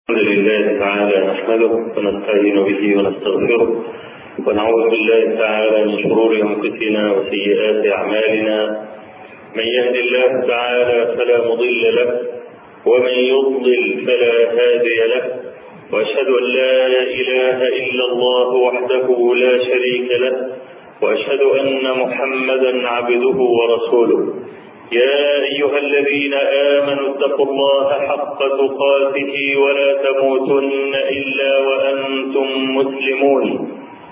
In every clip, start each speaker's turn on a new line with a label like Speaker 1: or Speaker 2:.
Speaker 1: الحمد لله تعالى نحمده ونستعين به ونستغفره ونعوذ بالله تعالى من شرور انفسنا وسيئات اعمالنا من يهد الله تعالى فلا مضل له ومن يضلل فلا هادي له واشهد ان لا اله الا الله وحده لا شريك له واشهد ان محمدا عبده ورسوله يا أيها الذين آمنوا اتقوا الله حق تقاته ولا تموتن إلا وأنتم مسلمون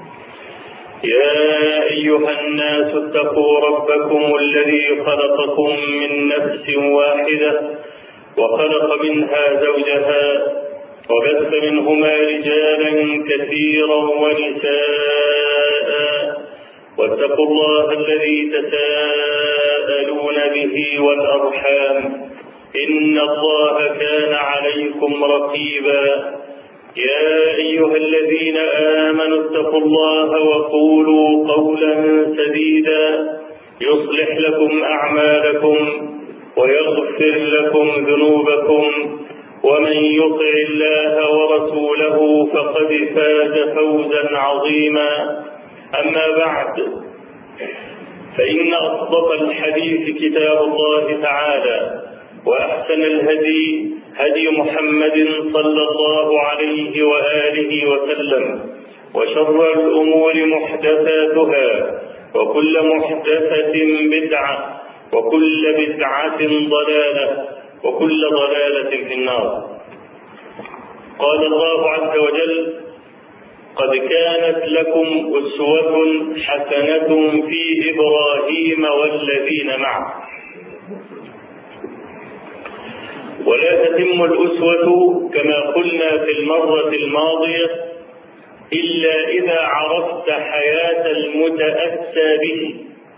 Speaker 1: يا أيها الناس اتقوا ربكم الذي خلقكم من نفس واحدة وخلق منها زوجها وبث منهما رجالا كثيرا ونساء واتقوا الله الذي تساءلون به والأرحام إن الله كان عليكم رقيبا يا أيها الذين آمنوا اتقوا الله وقولوا قولا سديدا يصلح لكم أعمالكم ويغفر لكم ذنوبكم ومن يطع الله ورسوله فقد فاز فوزا عظيما أما بعد فإن أصدق الحديث كتاب الله تعالى وأحسن الهدي هدي محمد صلى الله عليه وآله وسلم وشر الأمور محدثاتها وكل محدثة بدعة وكل بدعة ضلالة وكل ضلالة في النار قال الله عز وجل قد كانت لكم أسوة حسنة في إبراهيم والذين معه ولا تتم الأسوة كما قلنا في المرة الماضية إلا إذا عرفت حياة المتأسى به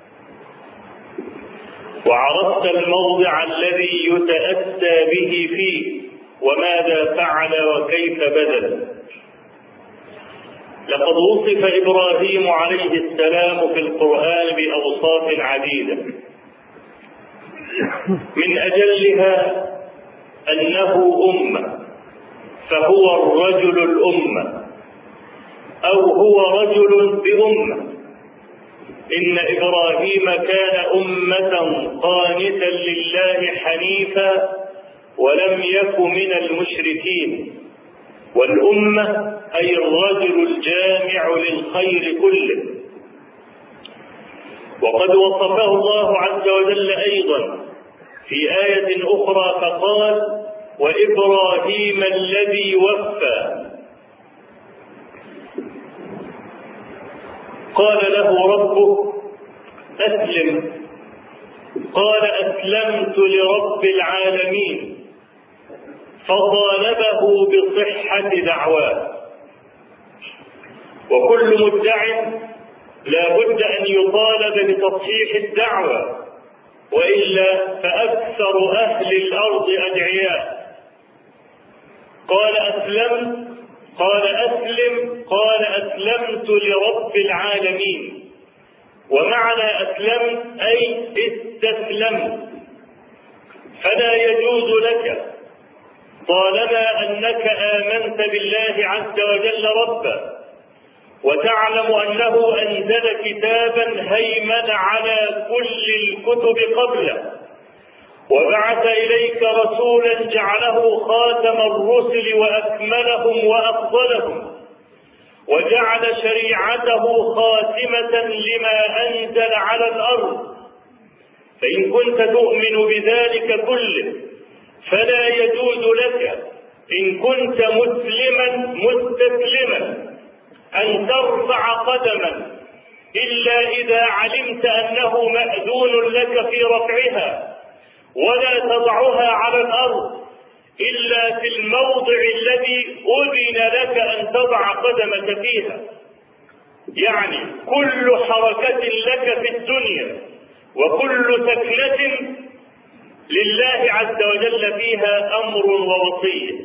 Speaker 1: وعرفت الموضع الذي يتأسى به فيه وماذا فعل وكيف بدل لقد وصف إبراهيم عليه السلام في القرآن بأوصاف عديدة من أجلها أنه أمة فهو الرجل الأمة أو هو رجل بأمة إن إبراهيم كان أمة قانتا لله حنيفا ولم يك من المشركين والأمة أي الرجل الجامع للخير كله وقد وصفه الله عز وجل أيضا في آية أخرى فقال وإبراهيم الذي وفى قال له ربه أسلم قال أسلمت لرب العالمين فطالبه بصحة دعواه وكل مدع لا بد أن يطالب بتصحيح الدعوة وإلا فأكثر أهل الأرض أدعياء قال أسلمت قال أسلم قال أسلمت لرب العالمين ومعنى أسلمت أي استسلمت فلا يجوز لك طالما أنك آمنت بالله عز وجل ربا وتعلم أنه أنزل كتابا هيمن على كل الكتب قبله وبعث إليك رسولا جعله خاتم الرسل وأكملهم وأفضلهم وجعل شريعته خاتمة لما أنزل على الأرض فإن كنت تؤمن بذلك كله فلا يجوز لك إن كنت مسلما مستسلما أن ترفع قدما إلا إذا علمت أنه مأذون لك في رفعها ولا تضعها على الأرض إلا في الموضع الذي أذن لك أن تضع قدمك فيها يعني كل حركة لك في الدنيا وكل سكنة لله عز وجل فيها أمر ووصية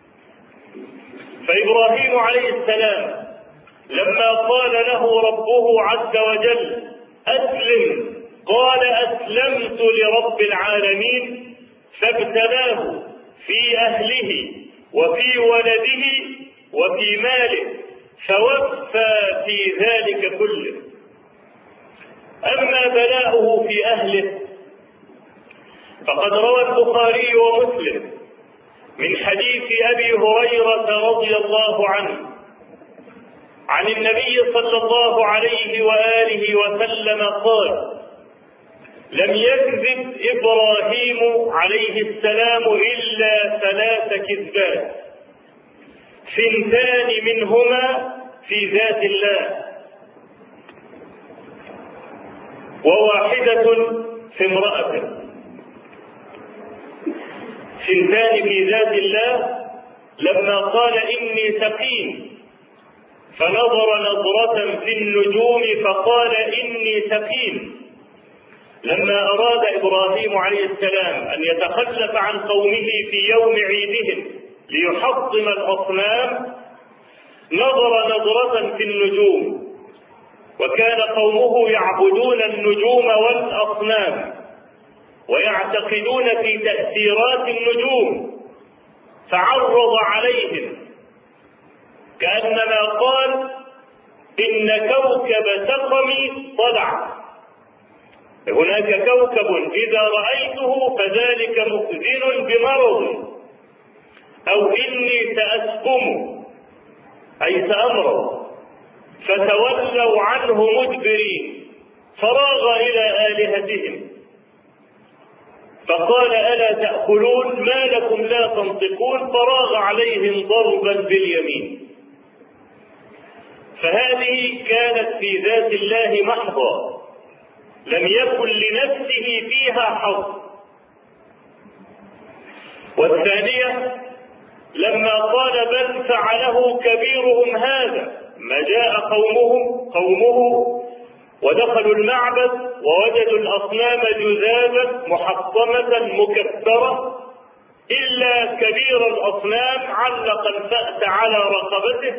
Speaker 1: فإبراهيم عليه السلام لما قال له ربه عز وجل أسلم قال أسلمت لرب العالمين فابتلاه في أهله وفي ولده وفي ماله فوفى في ذلك كله أما بلاؤه في أهله فقد روى البخاري ومسلم من حديث أبي هريرة رضي الله عنه عن النبي صلى الله عليه وآله وسلم قال لم يكذب إبراهيم عليه السلام إلا ثلاث كذبات ثنتان منهما في ذات الله وواحدة في امرأة ثنتان في ذات الله لما قال إني سقيم فنظر نظرة في النجوم فقال إني سقيم لما أراد إبراهيم عليه السلام أن يتخلف عن قومه في يوم عيدهم ليحطم الأصنام نظر نظرة في النجوم وكان قومه يعبدون النجوم والأصنام ويعتقدون في تأثيرات النجوم فعرض عليهم كأنما قال إن كوكب سقمي طلع هناك كوكب إذا رأيته فذلك مخزن بمرض أو إني سأسقم أي سأمرض فتولوا عنه مدبرين فراغ إلى آلهتهم فقال ألا تأكلون ما لكم لا تنطقون فراغ عليهم ضربا باليمين فهذه كانت في ذات الله محضة لم يكن لنفسه فيها حظ والثانية لما قال بل فعله كبيرهم هذا ما جاء قومهم قومه ودخلوا المعبد ووجدوا الأصنام جذابا محطمة مكبرة إلا كبير الأصنام علق الفأس على رقبته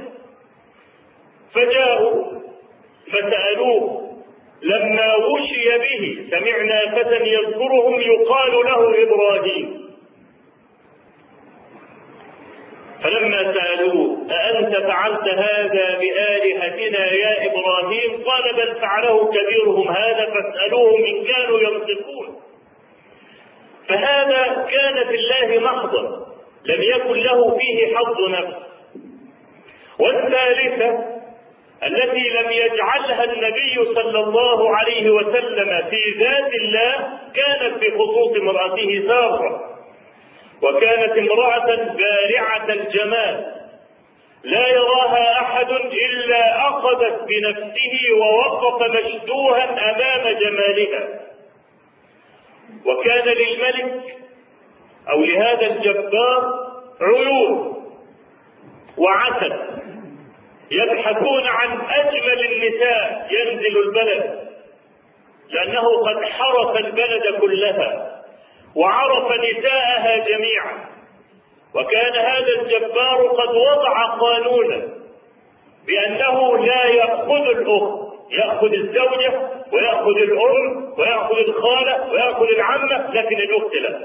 Speaker 1: فجاءوا فسألوه لما غشي به سمعنا فتى يذكرهم يقال له إبراهيم فلما سألوه أأنت فعلت هذا بآلهتنا يا إبراهيم قال بل فعله كبيرهم هذا فاسألوهم إن كانوا ينطقون فهذا كان في الله محضا لم يكن له فيه حظ نفس والثالثة التي لم يجعلها النبي صلى الله عليه وسلم في ذات الله كانت بخصوص امرأته سارة وكانت امرأة بارعة الجمال لا يراها أحد إلا أخذت بنفسه ووقف مشدوها أمام جمالها وكان للملك أو لهذا الجبار عيون وعسل يبحثون عن أجمل النساء ينزل البلد لأنه قد حرس البلد كلها وعرف نساءها جميعا وكان هذا الجبار قد وضع قانونا بأنه لا يأخذ الأخت يأخذ الزوجة ويأخذ الأم ويأخذ الخالة ويأخذ العمة لكن الأخت لا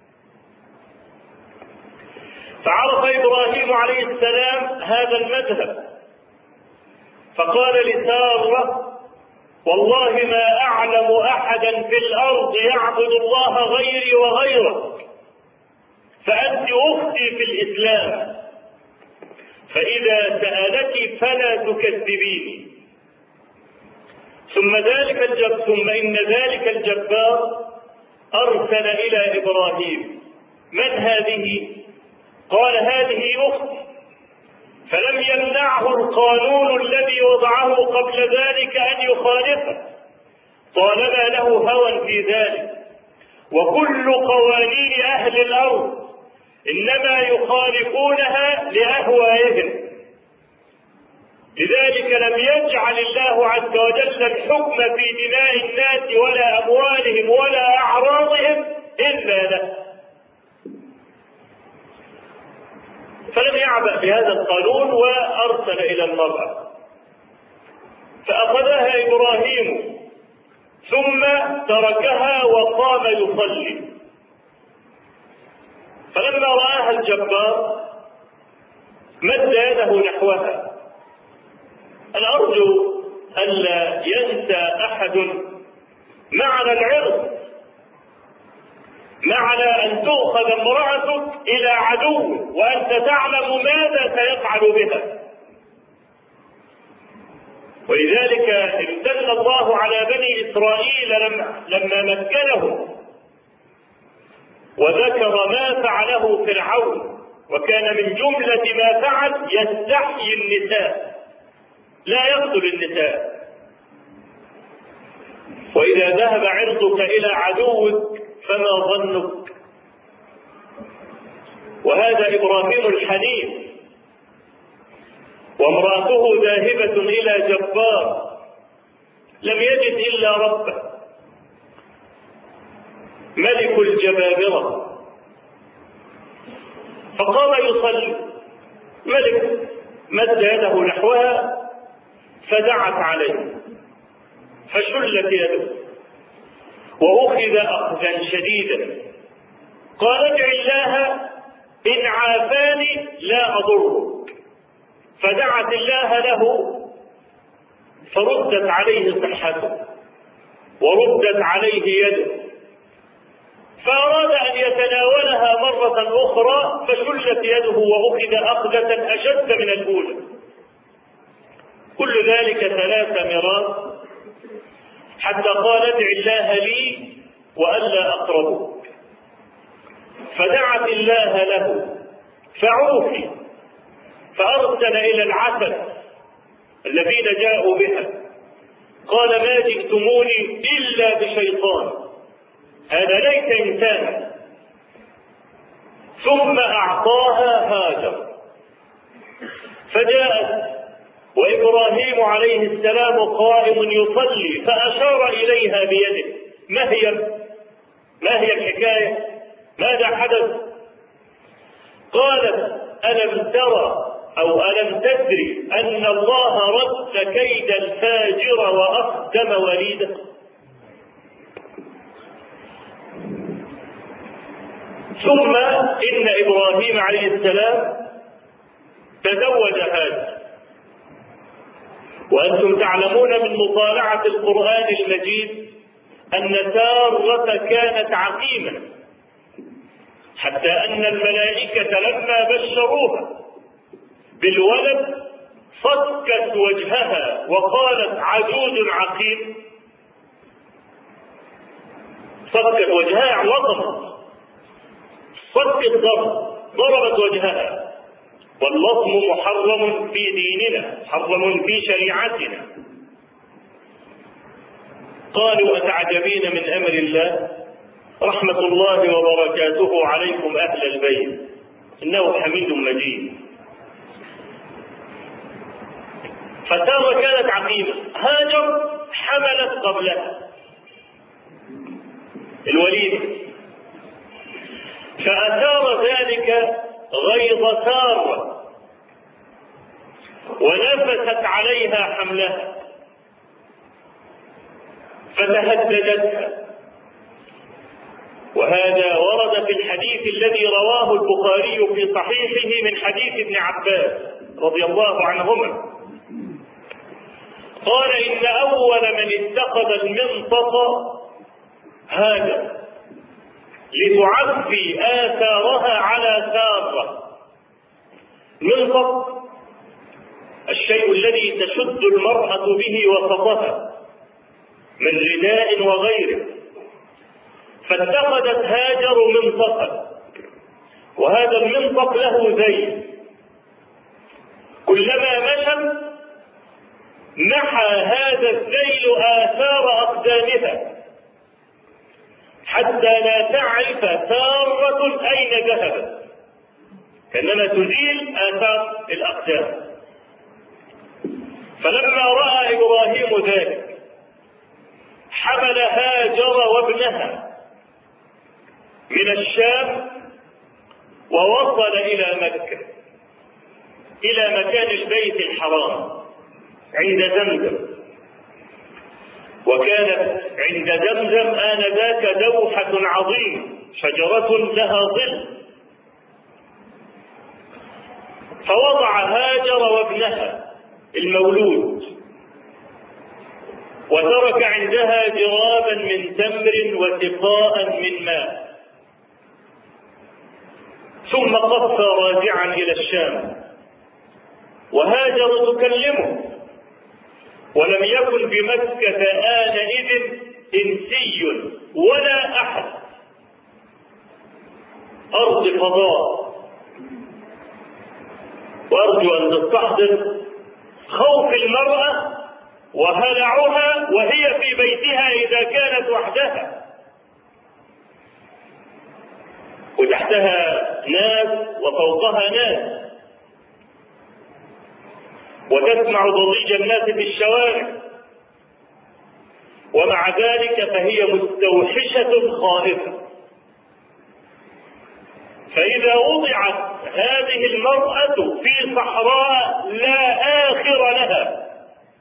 Speaker 1: فعرف إبراهيم عليه السلام هذا المذهب فقال لسارة والله ما أعلم أحدا في الأرض يعبد الله غيري وغيرك فأنت أختي في الإسلام فإذا سألك فلا تكذبيني ثم ذلك الجب ثم إن ذلك الجبار أرسل إلى إبراهيم من هذه؟ قال هذه أختي فلم يمنعه القانون الذي وضعه قبل ذلك أن يخالفه طالما له هوى في ذلك وكل قوانين أهل الأرض إنما يخالفونها لأهوائهم لذلك لم يجعل الله عز وجل الحكم في دماء الناس ولا أموالهم ولا أعراضهم إلا له فلم يعبأ بهذا القانون وأرسل إلى المرأة فأخذها إبراهيم ثم تركها وقام يصلي فلما رآها الجبار مد يده نحوها أنا أرجو ألا ينسى أحد معنى العرض معنى أن تؤخذ امرأتك إلى عدو وأنت تعلم ماذا سيفعل بها ولذلك امتن الله على بني إسرائيل لما, لما مكنهم وذكر ما فعله فرعون وكان من جملة ما فعل يستحيي النساء لا يقتل النساء وإذا ذهب عرضك إلى عدوك فما ظنك وهذا إبراهيم الحنيف وامرأته ذاهبة إلى جبار لم يجد إلا ربه ملك الجبابرة فقام يصلي ملك مد يده نحوها فدعت عليه فشلت يده وأخذ أخذا شديدا قال ادع الله إن عافاني لا أضرك فدعت الله له فردت عليه صحته وردت عليه يده فأراد أن يتناولها مرة أخرى فشلت يده وأخذ أخذة أشد من الأولى كل ذلك ثلاث مرات حتى قال ادع الله لي وألا أقربه فدعت الله له فعوفي فأرسل إلى العسل الذين جاءوا بها قال ما جئتموني إلا بشيطان هذا ليس إنسانا ثم أعطاها هاجر فجاءت وإبراهيم عليه السلام قائم يصلي فأشار إليها بيده ما هي ما هي الحكاية ماذا حدث قالت ألم ترى أو ألم تدري أن الله رد كيد الفاجر وأخدم وليده ثم إن إبراهيم عليه السلام تزوج هذا وأنتم تعلمون من مطالعة القرآن المجيد أن سارة كانت عقيمة حتى أن الملائكة لما بشروها بالولد صكت وجهها وقالت عجوز عقيم صكت وجهها وضمت صكت ضرب ضربت وجهها واللطم محرم في ديننا محرم في شريعتنا قالوا أتعجبين من أمر الله رحمة الله وبركاته عليكم أهل البيت إنه حميد مجيد فسارة كانت عقيمة هاجر حملت قبلها الوليد فأثار ذلك غيظ سارة ونفست عليها حملها فتهددتها وهذا ورد في الحديث الذي رواه البخاري في صحيحه من حديث ابن عباس رضي الله عنهما قال إن أول من اتخذ المنطق هاجر لتعفي آثارها على سارة منطق الشيء الذي تشد المرأة به وسطها من رداء وغيره فاتخذت هاجر منطقا وهذا المنطق له ذيل كلما مشى محى هذا الذيل آثار أقدامها حتى لا تعرف سارة أين ذهبت كأنما تزيل آثار الأقدام فلما رأى إبراهيم ذلك حمل هاجر وابنها من الشام ووصل إلى مكة إلى مكان البيت الحرام عند زمزم وكانت عند زمزم آنذاك دوحة عظيمة شجرة لها ظل فوضع هاجر وابنها المولود وترك عندها جرابا من تمر وسقاء من ماء ثم قف راجعا الى الشام وهاجر تكلمه ولم يكن بمكة آنئذ إنسي ولا أحد أرض فضاء وأرجو أن تستحضر خوف المرأة وهلعها وهي في بيتها إذا كانت وحدها وتحتها ناس وفوقها ناس وتسمع ضجيج الناس في الشوارع ومع ذلك فهي مستوحشة خائفة فإذا وضعت هذه المرأة في صحراء لا آخر لها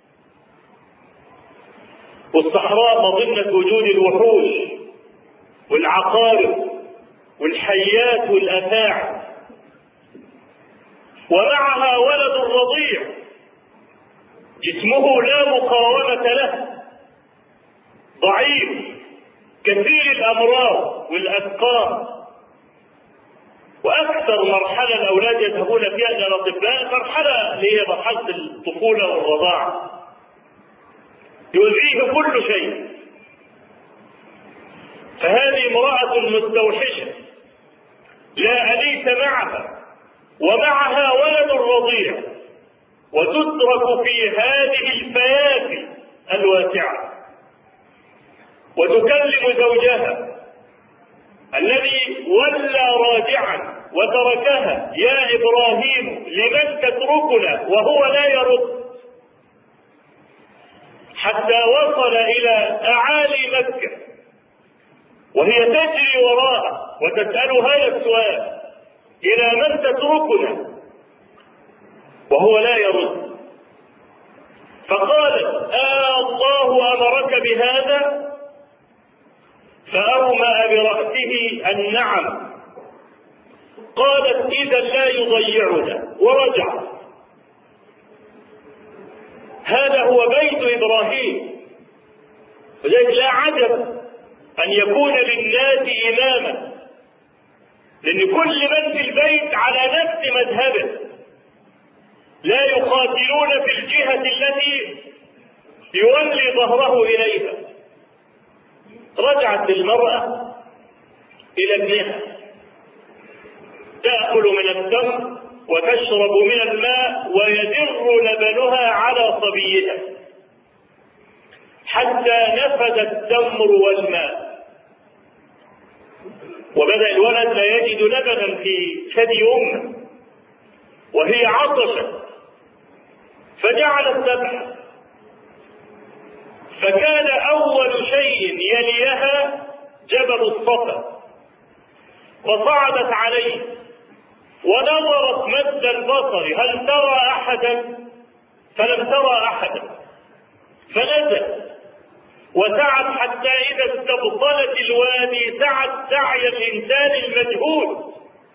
Speaker 1: والصحراء مظنة وجود الوحوش والعقارب والحيات والأفاعي ومعها ولد رضيع جسمه لا مقاومة له ضعيف كثير الأمراض والأسقام وأكثر مرحلة الأولاد يذهبون فيها إلى الأطباء مرحلة اللي هي مرحلة الطفولة والرضاعة يؤذيه كل شيء فهذه امرأة مستوحشة لا أنيس معها ومعها ولد رضيع وتترك في هذه الفيافي الواسعة وتكلم زوجها الذي ولى راجعا وتركها يا إبراهيم لمن تتركنا وهو لا يرد حتى وصل إلى أعالي مكة وهي تجري وراءه وتسأل هذا السؤال إلى من تتركنا وهو لا يرد فقالت آه الله أمرك بهذا فأومأ برأسه النعم قالت إذا لا يضيعنا ورجع هذا هو بيت إبراهيم ولذلك لا عجب أن يكون للناس إماما لأن كل من في البيت على نفس مذهبه لا يقاتلون في الجهة التي يولي ظهره إليها رجعت المرأة إلى ابنها تأكل من التمر وتشرب من الماء ويدر لبنها على صبيها حتى نفد التمر والماء وبدأ الولد لا يجد لبنا في ثدي أمه وهي عطشت فجعلت تبحث فكان أول شيء يليها جبل الصفا وصعدت عليه ونظرت مد البصر هل ترى أحدا فلم ترى أحدا فنزل وسعت حتى إذا استبطلت الوادي سعت سعي الإنسان المجهول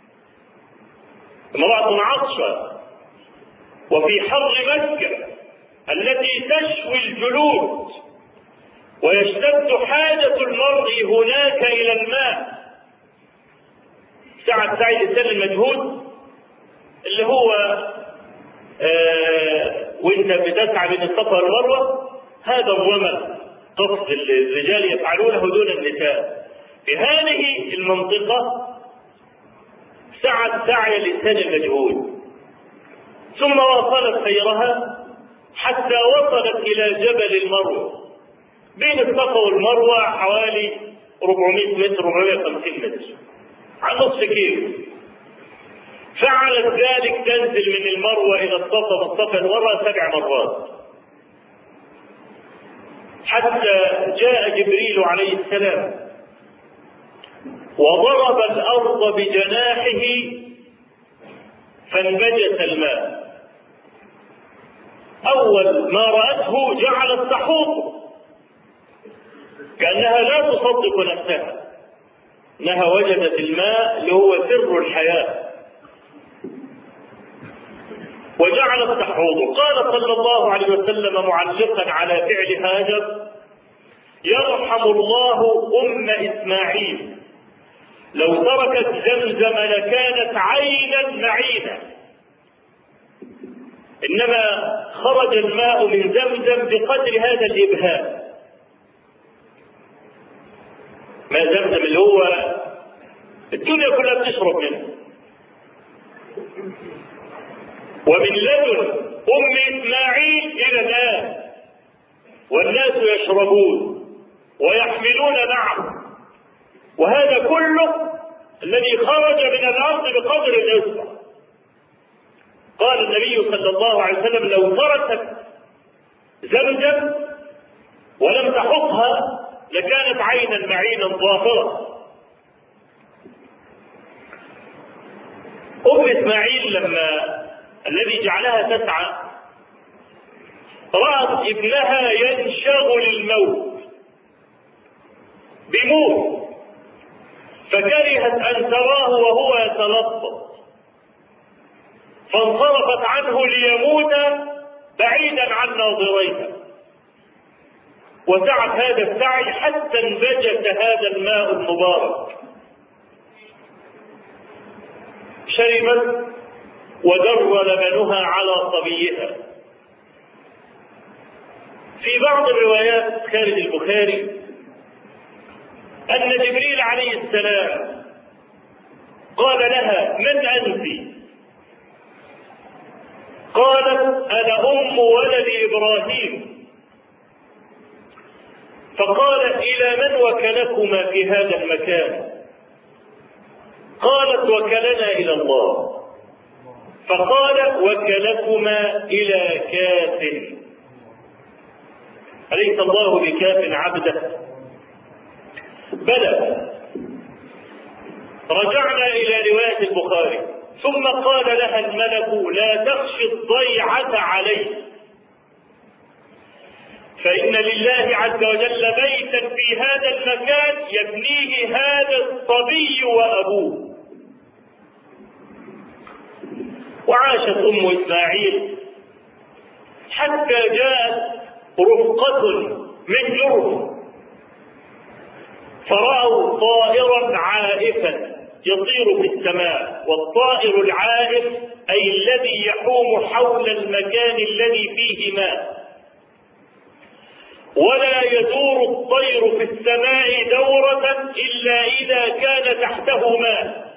Speaker 1: امرأة عطشة وفي حر مكة التي تشوي الجلود ويشتد حاجة المرء هناك إلى الماء سعة سعي الإنسان المجهود اللي هو آه وانت بتسعى بين الصفا والمروة هذا الرمل قصد الرجال يفعلونه دون النساء في هذه المنطقة سعت سعي الإنسان المجهول ثم واصلت سيرها حتى وصلت إلى جبل المروة بين الصفا والمروة حوالي 400 متر 450 متر عن نصف كيلو فعلت ذلك تنزل من المروة إلى الصفا والصفا المروة سبع مرات حتى جاء جبريل عليه السلام وضرب الأرض بجناحه فانبجس الماء أول ما رأته جعلت تحوط كأنها لا تصدق نفسها انها وجدت الماء اللي هو سر الحياه وجعلت تحوضه قال صلى الله عليه وسلم معلقا على فعل هاجر يرحم الله أم إسماعيل لو تركت زمزم لكانت عينا معينا إنما خرج الماء من زمزم بقدر هذا الإبهام ما زمزم اللي هو الدنيا كلها بتشرب منه ومن لدن أم إسماعيل إلى الآن والناس يشربون ويحملون معه وهذا كله الذي خرج من الأرض بقدر الإصبع قال النبي صلى الله عليه وسلم لو تركت زمزم ولم تحطها لكانت عينا معينا ظاهرة أم إسماعيل لما الذي جعلها تسعى رأت ابنها ينشغل الموت بموت فكرهت أن تراه وهو يتلطف فانصرفت عنه ليموت بعيدا عن ناظريها وسعت هذا السعي حتى انبجس هذا الماء المبارك شربت ودر لبنها على صبيها في بعض الروايات خارج البخاري أن جبريل عليه السلام قال لها من أنت؟ قالت أنا أم ولد إبراهيم فقال إلى من وكلكما في هذا المكان؟ قالت وكلنا إلى الله فقال وكلكما إلى كاف أليس الله بكاف عبده بلى رجعنا إلى رواية البخاري ثم قال لها الملك لا تخشي الضيعة عليه فإن لله عز وجل بيتا في هذا المكان يبنيه هذا الصبي وأبوه وعاشت أم إسماعيل حتى جاءت رفقة من جرم فرأوا طائرا عائفا يطير في السماء والطائر العائف أي الذي يحوم حول المكان الذي فيه ماء ولا يدور الطير في السماء دورة إلا إذا كان تحته ماء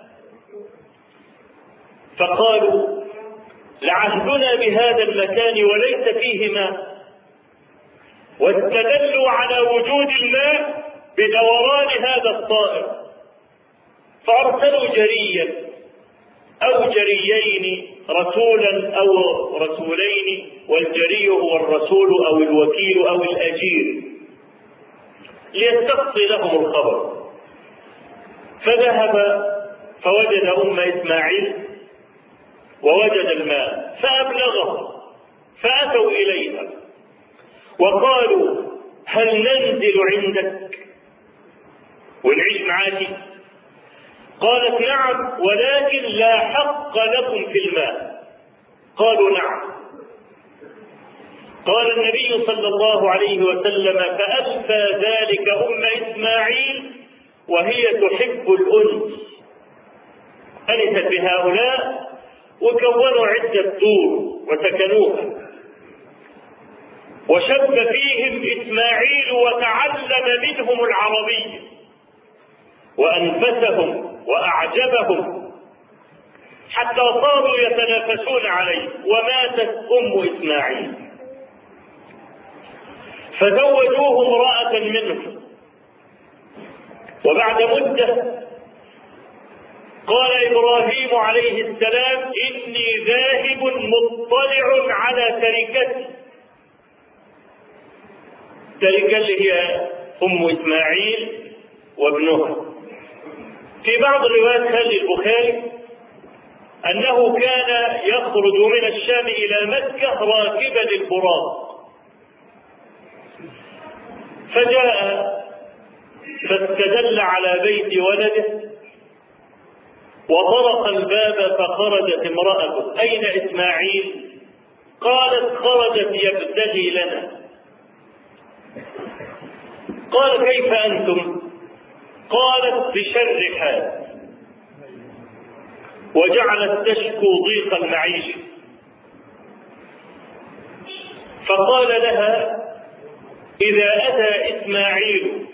Speaker 1: فقالوا لعهدنا بهذا المكان وليس فيه ماء واستدلوا على وجود الماء بدوران هذا الطائر فارسلوا جريا او جريين رسولا او رسولين والجري هو الرسول او الوكيل او الاجير ليستقصي لهم الخبر فذهب فوجد ام اسماعيل ووجد الماء فابلغه فاتوا اليها وقالوا هل ننزل عندك ونعيش معاك قالت نعم ولكن لا حق لكم في الماء قالوا نعم قال النبي صلى الله عليه وسلم فأشفى ذلك أم إسماعيل وهي تحب الأنس أنست بهؤلاء وكونوا عدة دور وسكنوها وشب فيهم إسماعيل وتعلم منهم العربية وأنفسهم وأعجبهم حتى صاروا يتنافسون عليه وماتت أم إسماعيل فزوجوه امرأة منهم وبعد مدة قال إبراهيم عليه السلام إني ذاهب مطلع على تركتي تركة اللي هي أم إسماعيل وابنها في بعض الروايات خالد البخاري أنه كان يخرج من الشام إلى مكة راكبا البراق فجاء فاستدل على بيت ولده وطرق الباب فخرجت امرأته أين إسماعيل؟ قالت خرجت يبتغي لنا قال كيف أنتم قالت بشر حال وجعلت تشكو ضيق المعيشة فقال لها إذا أتى إسماعيل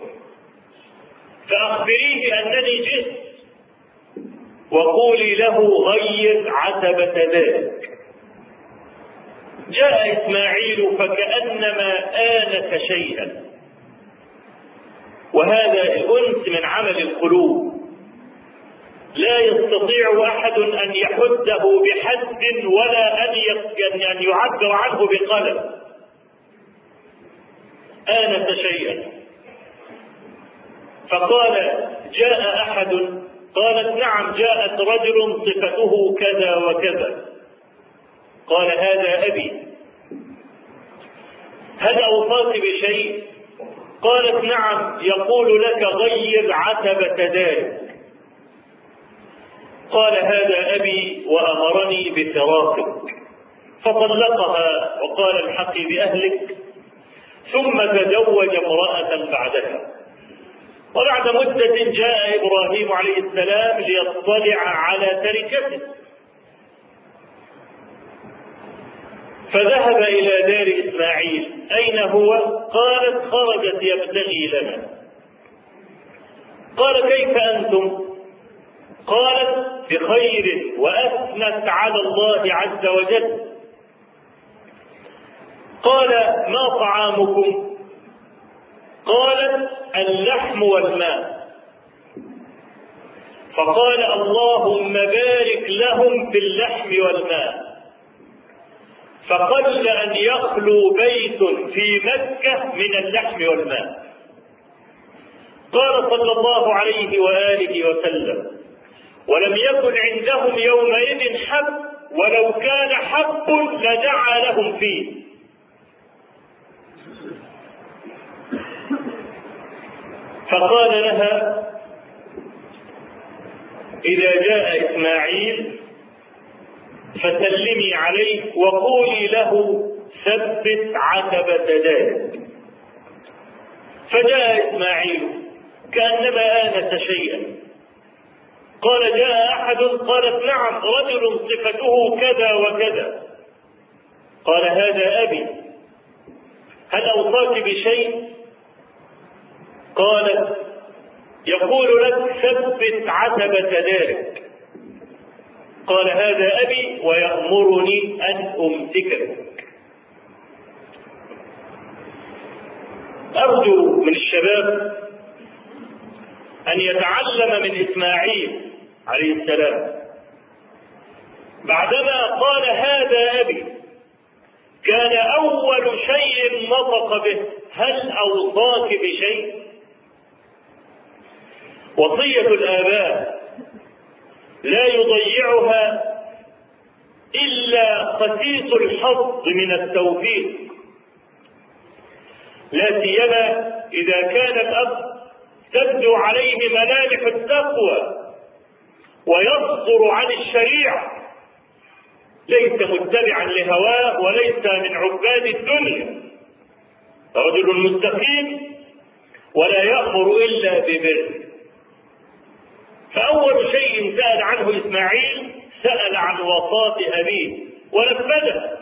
Speaker 1: فأخبريه أنني جئت وقولي له غير عتبة ذلك جاء إسماعيل فكأنما آنس شيئا وهذا الأنس من عمل القلوب لا يستطيع أحد أن يحده بحد ولا أن أن يعبر عنه بقلم آنس شيئا فقال جاء أحد قالت نعم جاءت رجل صفته كذا وكذا قال هذا أبي هل أوصاك بشيء قالت نعم يقول لك غير عتبة ذلك قال هذا أبي وأمرني بفراقك فطلقها وقال الحقي بأهلك ثم تزوج امرأة بعدها وبعد مدة جاء إبراهيم عليه السلام ليطلع على تركته فذهب إلى دار إسماعيل أين هو؟ قالت خرجت يبتغي لنا قال كيف أنتم؟ قالت بخير وأثنت على الله عز وجل قال ما طعامكم قالت اللحم والماء فقال اللهم بارك لهم في اللحم والماء فقل أن يخلو بيت في مكة من اللحم والماء قال صلى الله عليه وآله وسلم ولم يكن عندهم يومئذ حب ولو كان حب لدعا لهم فيه فقال لها إذا جاء إسماعيل فسلمي عليه وقولي له ثبت عتبة ذلك فجاء إسماعيل كأنما آنس شيئا قال جاء أحد قالت نعم رجل صفته كذا وكذا قال هذا أبي هل أوصاك بشيء قالت يقول لك ثبت عتبة ذلك قال هذا أبي ويأمرني أن أمسكك أرجو من الشباب أن يتعلم من إسماعيل عليه السلام بعدما قال هذا أبي كان أول شيء نطق به هل أوصاك بشيء وصية الآباء لا يضيعها إلا قسيس الحظ من التوفيق لا سيما إذا كان الأب تبدو عليه ملامح التقوى ويصدر عن الشريعة ليس متبعا لهواه وليس من عباد الدنيا رجل مستقيم ولا يأمر إلا ببر فأول شيء سأل عنه إسماعيل سأل عن وصاة أبيه ونفذه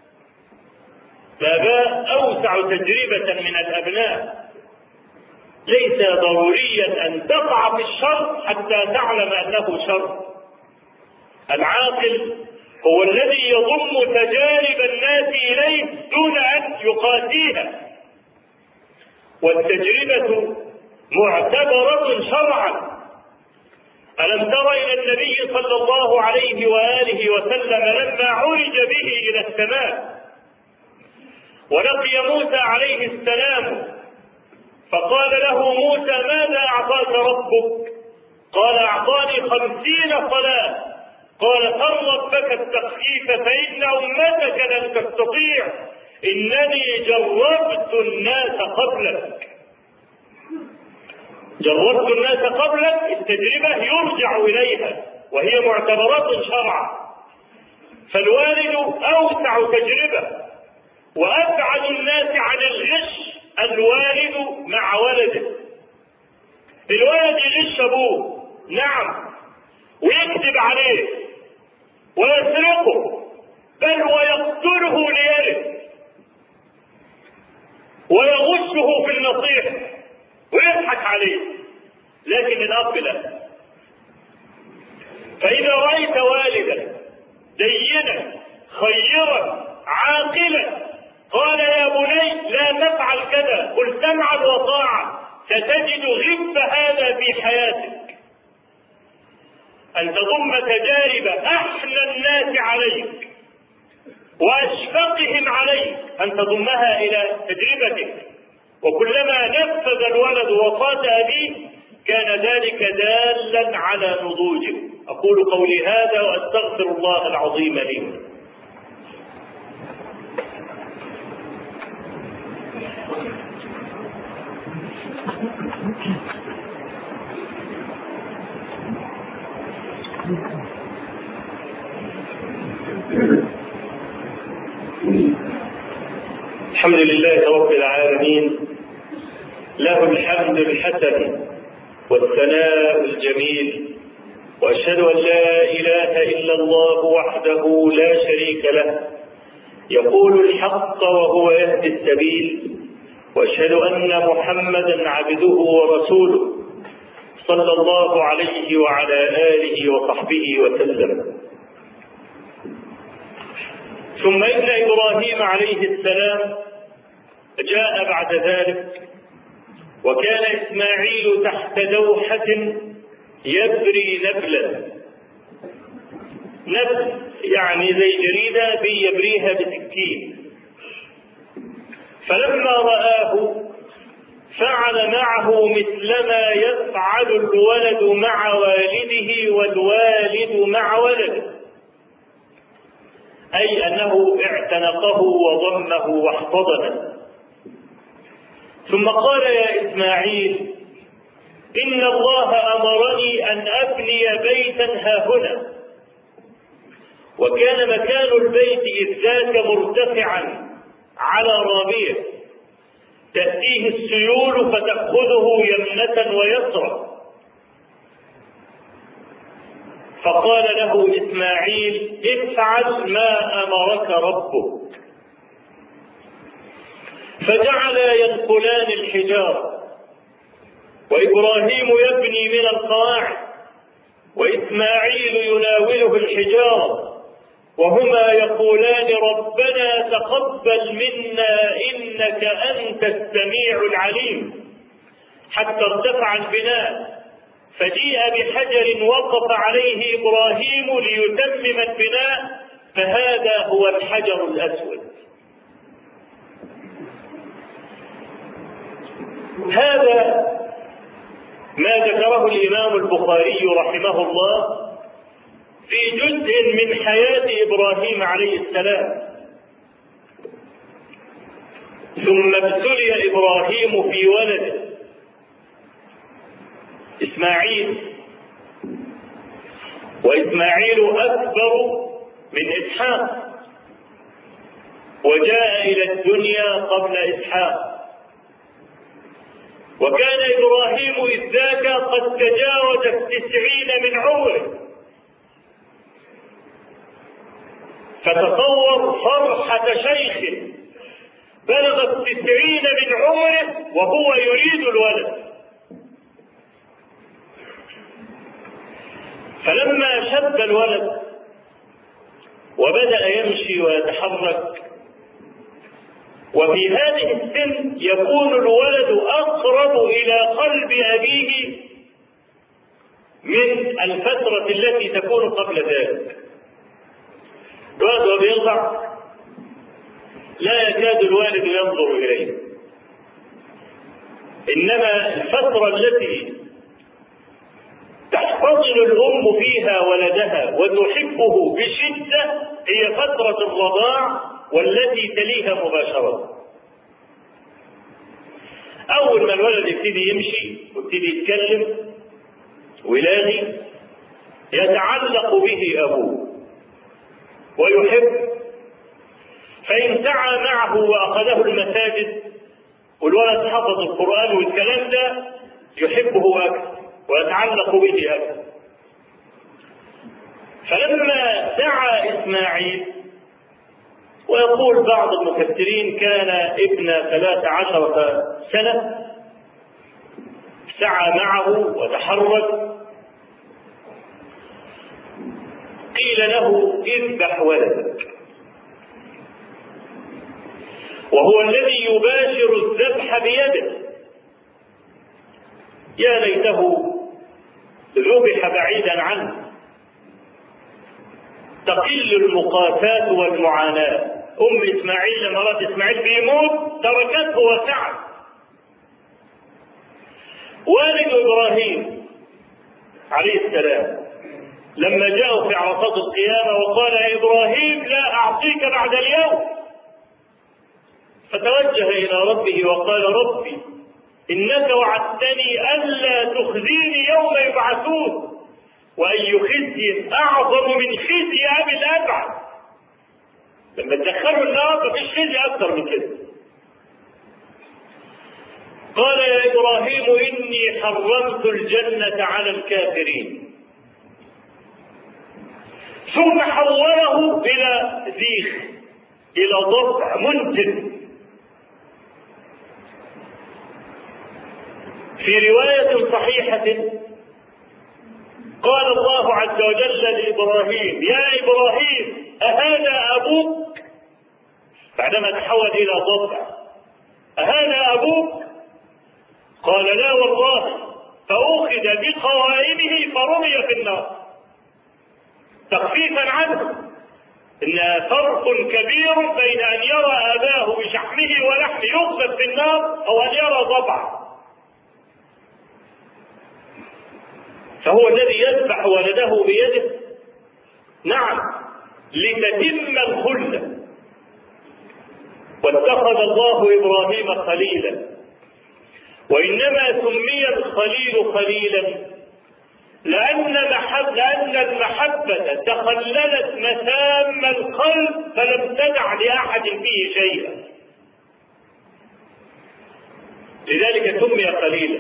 Speaker 1: الآباء أوسع تجربة من الأبناء ليس ضروريا أن تقع في الشر حتى تعلم أنه شر العاقل هو الذي يضم تجارب الناس إليه دون أن يقاسيها والتجربة معتبرة شرعا ألم تر إلى النبي صلى الله عليه وآله وسلم لما عرج به إلى السماء ولقي موسى عليه السلام فقال له موسى ماذا أعطاك ربك قال أعطاني خمسين صلاة قال سر ربك التخفيف فإن أمتك لن تستطيع إنني جربت الناس قبلك جربت الناس قبلك التجربة يرجع إليها وهي معتبرات شرعا فالوالد أوسع تجربة وأبعد الناس عن الغش الوالد مع ولده الولد يغش أبوه نعم ويكذب عليه ويسرقه بل ويقتله ليرث ويغشه في النصيحة ويضحك عليه لكن الأب لا فإذا رأيت والدا دينا خيرا عاقلا قال يا بني لا تفعل كذا قل سمعا وطاعة ستجد غب هذا في حياتك أن تضم تجارب أحلى الناس عليك وأشفقهم عليك أن تضمها إلى تجربتك وكلما نفذ الولد وصاة أبيه كان ذلك دالا على نضوجه أقول قولي هذا وأستغفر الله العظيم لي الحمد لله رب العالمين له الحمد الحسن والثناء الجميل واشهد ان لا اله الا الله وحده لا شريك له يقول الحق وهو يهدي السبيل واشهد ان محمدا عبده ورسوله صلى الله عليه وعلى اله وصحبه وسلم ثم ان ابراهيم عليه السلام جاء بعد ذلك وكان اسماعيل تحت دوحه يبري نبلا نبل يعني زي جريده بيبريها بسكين فلما رآه فعل معه مثلما يفعل الولد مع والده والوالد مع ولده أي أنه اعتنقه وضمه واحتضنه ثم قال يا إسماعيل إن الله أمرني أن أبني بيتا ها-هنا وكان مكان البيت إذ ذاك مرتفعا على رابية تأتيه السيول فتأخذه يمنة ويسرى فقال له إسماعيل افعل ما أمرك ربك فجعلا ينقلان الحجارة وإبراهيم يبني من القواعد وإسماعيل يناوله الحجارة وهما يقولان ربنا تقبل منا إنك أنت السميع العليم حتى ارتفع البناء فجيء بحجر وقف عليه إبراهيم ليتمم البناء فهذا هو الحجر الأسود هذا ما ذكره الإمام البخاري رحمه الله في جزء من حياة إبراهيم عليه السلام ثم ابتلي إبراهيم في ولده إسماعيل وإسماعيل أكبر من إسحاق وجاء إلى الدنيا قبل إسحاق وكان إبراهيم إذ ذاك قد تجاوز التسعين من عمره فتصور فرحة شيخ بلغ التسعين من عمره وهو يريد الولد فلما شب الولد وبدأ يمشي ويتحرك وفي هذه السن يكون الولد أقرب إلى قلب أبيه من الفترة التي تكون قبل ذلك الولد وهو بيرضع لا يكاد الوالد ينظر إليه إنما الفترة التي تحتضن الأم فيها ولدها وتحبه بشدة هي فترة الرضاع والتي تليها مباشرة أول ما الولد يبتدي يمشي ويبتدي يتكلم ويلاغي يتعلق به أبوه
Speaker 2: ويحب فإن سعى معه وأخذه المساجد والولد حفظ القرآن والكلام ده يحبه أكثر ويتعلق به أكثر فلما سعى إسماعيل ويقول بعض المفسرين كان ابن ثلاث عشرة سنة سعى معه وتحرك قيل له اذبح ولدك وهو الذي يباشر الذبح بيده يا ليته ذبح بعيدا عنه تقل المقاساة والمعاناة أم إسماعيل لما رأت إسماعيل بيموت تركته وسعت والد إبراهيم عليه السلام لما جاءوا في عرصات القيامة وقال يا إبراهيم لا أعطيك بعد اليوم فتوجه إلى ربه وقال ربي إنك وعدتني ألا تخزيني يوم يبعثون وأي خزي أعظم من خزي أبي الأبعد لما تدخلوا النار مفيش خزي أكثر من كده قال يا إبراهيم إني حرمت الجنة على الكافرين ثم حوله إلى ذيخ إلى ضبع منتن في رواية صحيحة قال الله عز وجل لإبراهيم يا إبراهيم أهذا أبوك بعدما تحول إلى ضبع أهذا أبوك قال لا والله فأخذ بقوائمه فرمي في النار تخفيفا عنه إن فرق كبير بين أن يرى أباه بشحمه ولحمه يقذف في النار أو أن يرى ضبعا فهو الذي يذبح ولده بيده نعم لتتم الخلة واتخذ الله إبراهيم خليلا وإنما سمي الخليل خليلا لأن محب لأن المحبة تخللت مسام القلب فلم تدع لأحد فيه شيئا لذلك سمي خليلا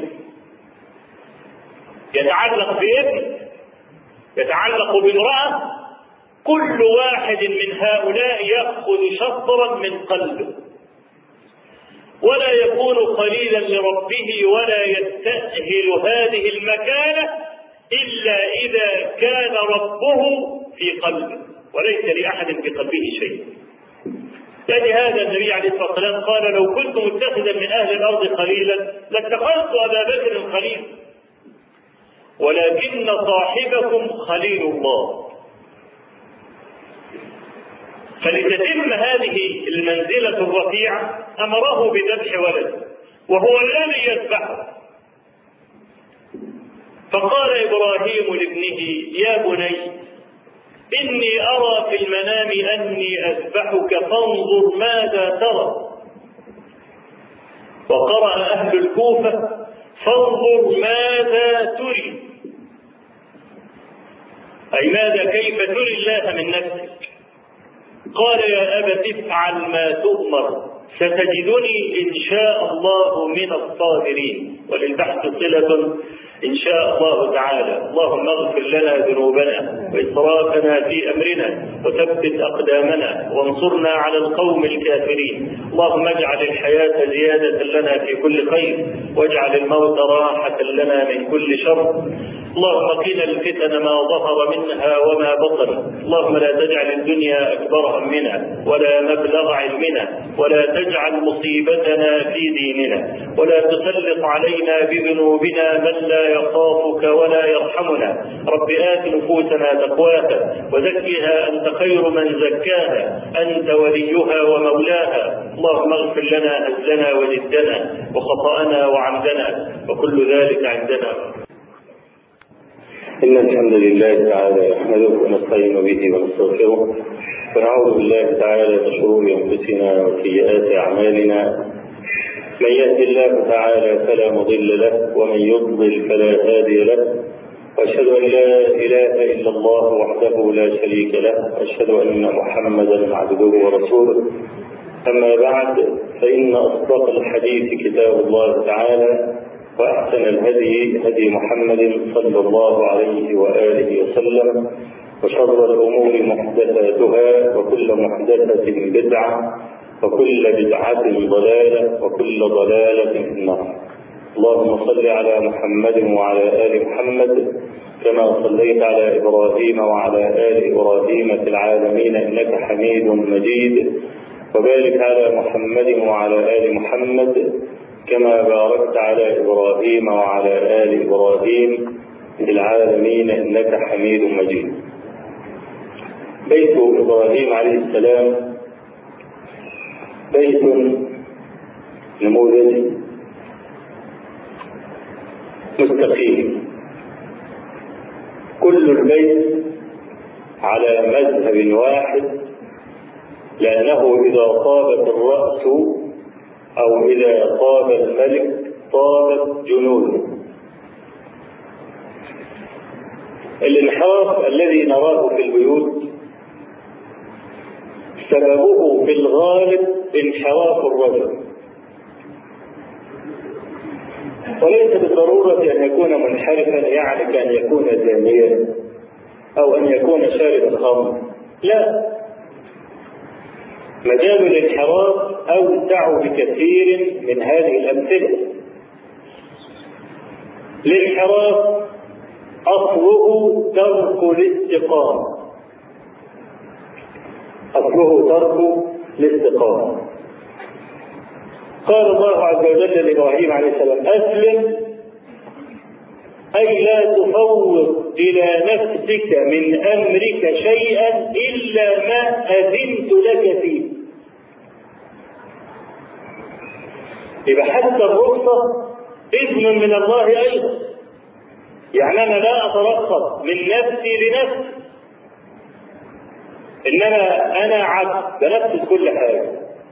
Speaker 2: يتعلق بابن يتعلق بامرأة كل واحد من هؤلاء يأخذ شطرا من قلبه ولا يكون خليلا لربه ولا يستأهل هذه المكانة إلا إذا كان ربه في قلبه وليس لأحد في قلبه شيء فلهذا النبي عليه الصلاة والسلام قال لو كنت متخذا من أهل الأرض خليلا لاتخذت أبا بكر خليلا ولكن صاحبكم خليل الله فلتتم هذه المنزلة الرفيعة أمره بذبح ولد وهو الذي يذبحه فقال إبراهيم لابنه يا بني إني أرى في المنام أني أذبحك فانظر ماذا ترى وقرأ أهل الكوفة فانظر ماذا تري أي ماذا كيف تري الله من نفسك قال يا أبت افعل ما تؤمر ستجدني إن شاء الله من الصابرين وللبحث صلة إن شاء الله تعالى اللهم اغفر لنا ذنوبنا وإسرافنا في أمرنا وثبت أقدامنا وانصرنا على القوم الكافرين اللهم اجعل الحياة زيادة لنا في كل خير واجعل الموت راحة لنا من كل شر اللهم قنا الفتن ما ظهر منها وما بطن اللهم لا تجعل الدنيا أكبر همنا ولا مبلغ علمنا ولا تجعل مصيبتنا في ديننا ولا تسلط علينا بذنوبنا من لا يخافك ولا يرحمنا رب آت نفوسنا تقواها وزكها أنت خير من زكاها أنت وليها ومولاها اللهم اغفر لنا هزلنا وجدنا وخطأنا وعمدنا وكل ذلك عندنا
Speaker 1: إن الحمد لله تعالى نحمده ونستعين به ونستغفره ونعوذ بالله تعالى من شرور أنفسنا وسيئات أعمالنا من يهد الله تعالى فلا مضل له ومن يضلل فلا هادي له وأشهد أن لا إله إلا الله وحده لا شريك له وأشهد أن محمدا عبده ورسوله أما بعد فإن أصدق الحديث كتاب الله تعالى وأحسن الهدي هدي محمد صلى الله عليه وآله وسلم وشر الأمور محدثاتها وكل محدثة بدعة وكل بدعة ضلالة وكل ضلالة في النار اللهم صل على محمد وعلى آل محمد كما صليت على إبراهيم وعلى آل إبراهيم في العالمين إنك حميد مجيد وبارك على محمد وعلى آل محمد كما باركت على إبراهيم وعلى آل إبراهيم في العالمين إنك حميد مجيد بيت إبراهيم عليه السلام بيت نموذجي مستقيم كل البيت على مذهب واحد لأنه إذا طابت الرأس أو إذا طاب الملك طابت جنوده الانحراف الذي نراه في البيوت سببه في الغالب انحراف الرجل وليس بالضرورة أن يكون منحرفا يعني كأن يكون زانيا أو أن يكون شارب الخمر لا مجال الانحراف أوسع بكثير من هذه الأمثلة الانحراف أصله ترك الاستقامة أصله ترك الاستقامة قال الله عز وجل لإبراهيم عليه السلام أسلم أي لا تفوض إلى نفسك من أمرك شيئا إلا ما أذنت لك فيه يبقى حتى الرخصة إذن من الله أيضا يعني أنا لا أترخص من نفسي لنفسي إنما أنا عبد بنفذ كل حاجة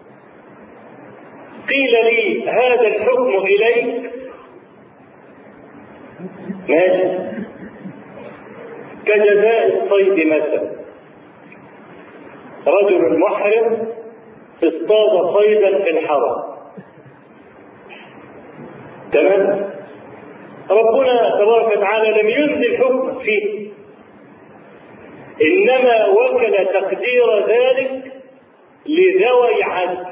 Speaker 1: قيل لي هذا الحكم إليك ماشي كجزاء الصيد مثلا رجل محرم اصطاد صيدا في الحرم تمام ربنا تبارك وتعالى لم ينزل حكم فيه انما وكل تقدير ذلك لذوي عدل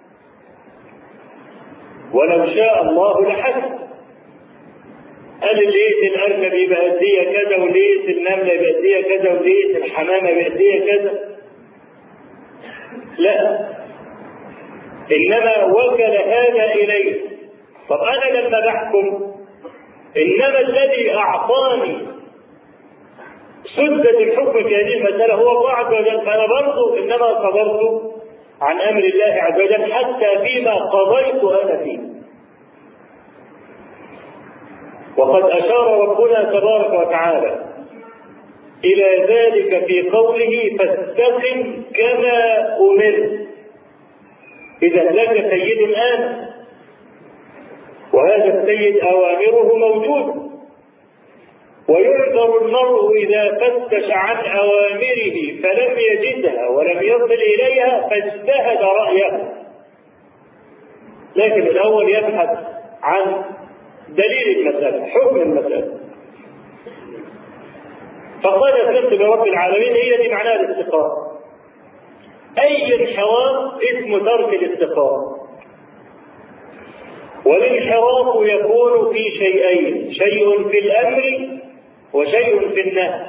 Speaker 1: ولو شاء الله لحسن قال لقيت الارنب يبقى قديه كذا ولقيت النمله يبقى قديه كذا ولقيت الحمامه يبقى قديه كذا لا انما وكل هذا اليه طب انا لما بحكم انما الذي اعطاني سدة الحكم في هذه المسألة هو الله عز وجل فأنا برضه إنما صبرت عن أمر الله عز وجل حتى فيما قضيت أنا فيه وقد أشار ربنا تبارك وتعالى إلى ذلك في قوله فاستقم كما أمرت إذا لك سيد آمن وهذا السيد أوامره موجودة ويعذر المرء إذا فتش عن أوامره فلم يجدها ولم يصل إليها فاجتهد رأيه لكن الأول يبحث عن دليل المسألة حكم المسألة فقال سلمت برب العالمين هي دي معناها الاستقامة أي انحراف اسم ترك الاستقامة والانحراف يكون في شيئين شيء في الأمر وشيء في النهي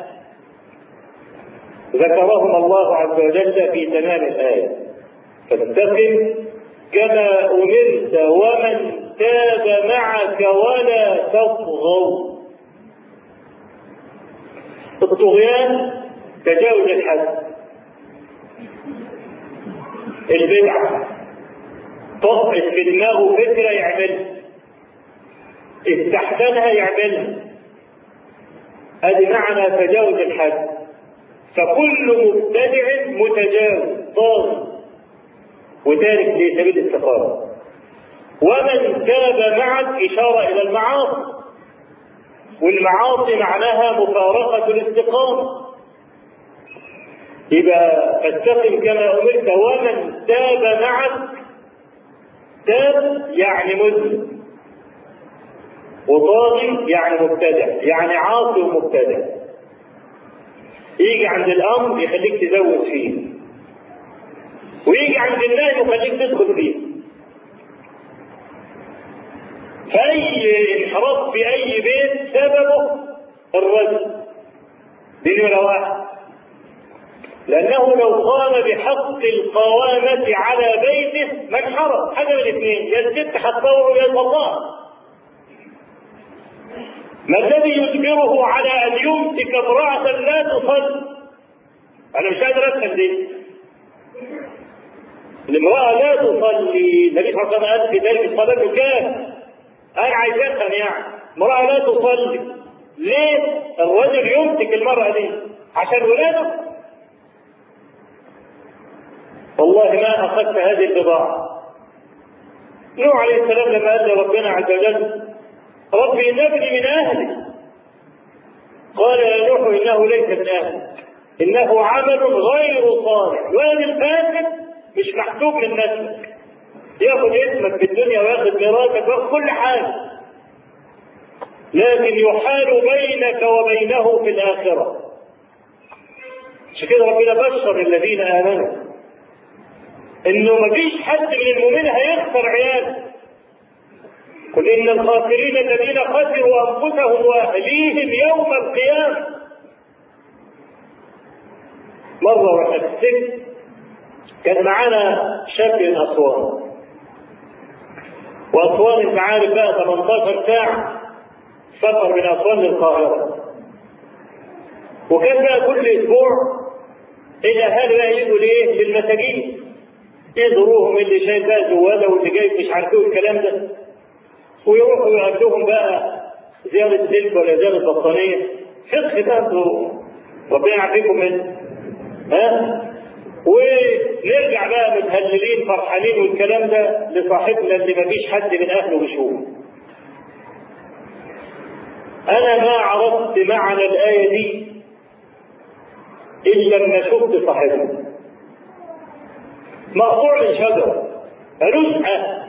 Speaker 1: ذكرهما الله عز وجل في تمام الآية فاستقم كما أمرت ومن تاب معك ولا تطغوا الطغيان تجاوز الحد البدعة طقت في دماغه فكرة يعملها استحسنها يعملها هذه معنى تجاوز الحد فكل مبتدع متجاوز طاغي وتارك لسبيل الاستقامة ومن تاب معك إشارة إلى المعاصي
Speaker 2: والمعاصي معناها مفارقة الاستقامة يبقى فاستقم كما أمرت ومن تاب معك تاب يعني مسلم وطاغي يعني مبتدع يعني عاصي ومبتدع يجي عند الامر يخليك تزود فيه ويجي عند النهي يخليك تدخل فيه فأي انحراف في أي بيت سببه الرجل دي نمرة واحد لأنه لو قام بحق القوامة على بيته ما انحرف حاجة من الاثنين يا الست هتطور يا الله ما الذي يجبره على ان يمسك امرأة لا تصلي؟ انا مش قادر افهم دي. الامرأة لا تصلي، النبي صلى الله عليه وسلم قال في ذلك الصلاة كام؟ انا عايز افهم يعني، امرأة لا تصلي. ليه؟ الرجل يمسك المرأة دي عشان ولاده؟ والله ما اخذت هذه البضاعة. نوح عليه السلام لما قال لربنا عز وجل رب إن ابني من أهلي قال يا نوح إنه ليس من أهلك إنه عمل غير صالح ولد الفاسد مش محسوب من نسلك ياخذ اسمك في الدنيا وياخذ ميراثك وياخذ كل حاجة لكن يحال بينك وبينه في الآخرة عشان كده ربنا بشر الذين آمنوا إنه مفيش حد من المؤمنين هيخسر عياله قل إن الخاسرين الذين خسروا أنفسهم وأهليهم يوم القيامة مرة واحد السجن كان معانا شاب من أسوان وأسوان أنت عارف بقى 18 ساعة سفر من أسوان للقاهرة وكان بقى كل أسبوع الأهالي بقى يجوا لإيه؟ للمساجين يزوروهم اللي شايف بقى زواده واللي جاي مش عارف ايه والكلام ده ويروحوا يقابلوهم بقى زيارة سلك ولا زيارة بطانية فقه ده انتوا ربنا يعافيكم منه ها ونرجع بقى متهللين فرحانين والكلام ده لصاحبنا اللي مفيش حد من اهله بيشوفه انا ما عرفت معنى الايه دي الا لما شفت صاحبنا مقطوع من شجره ملوش اهل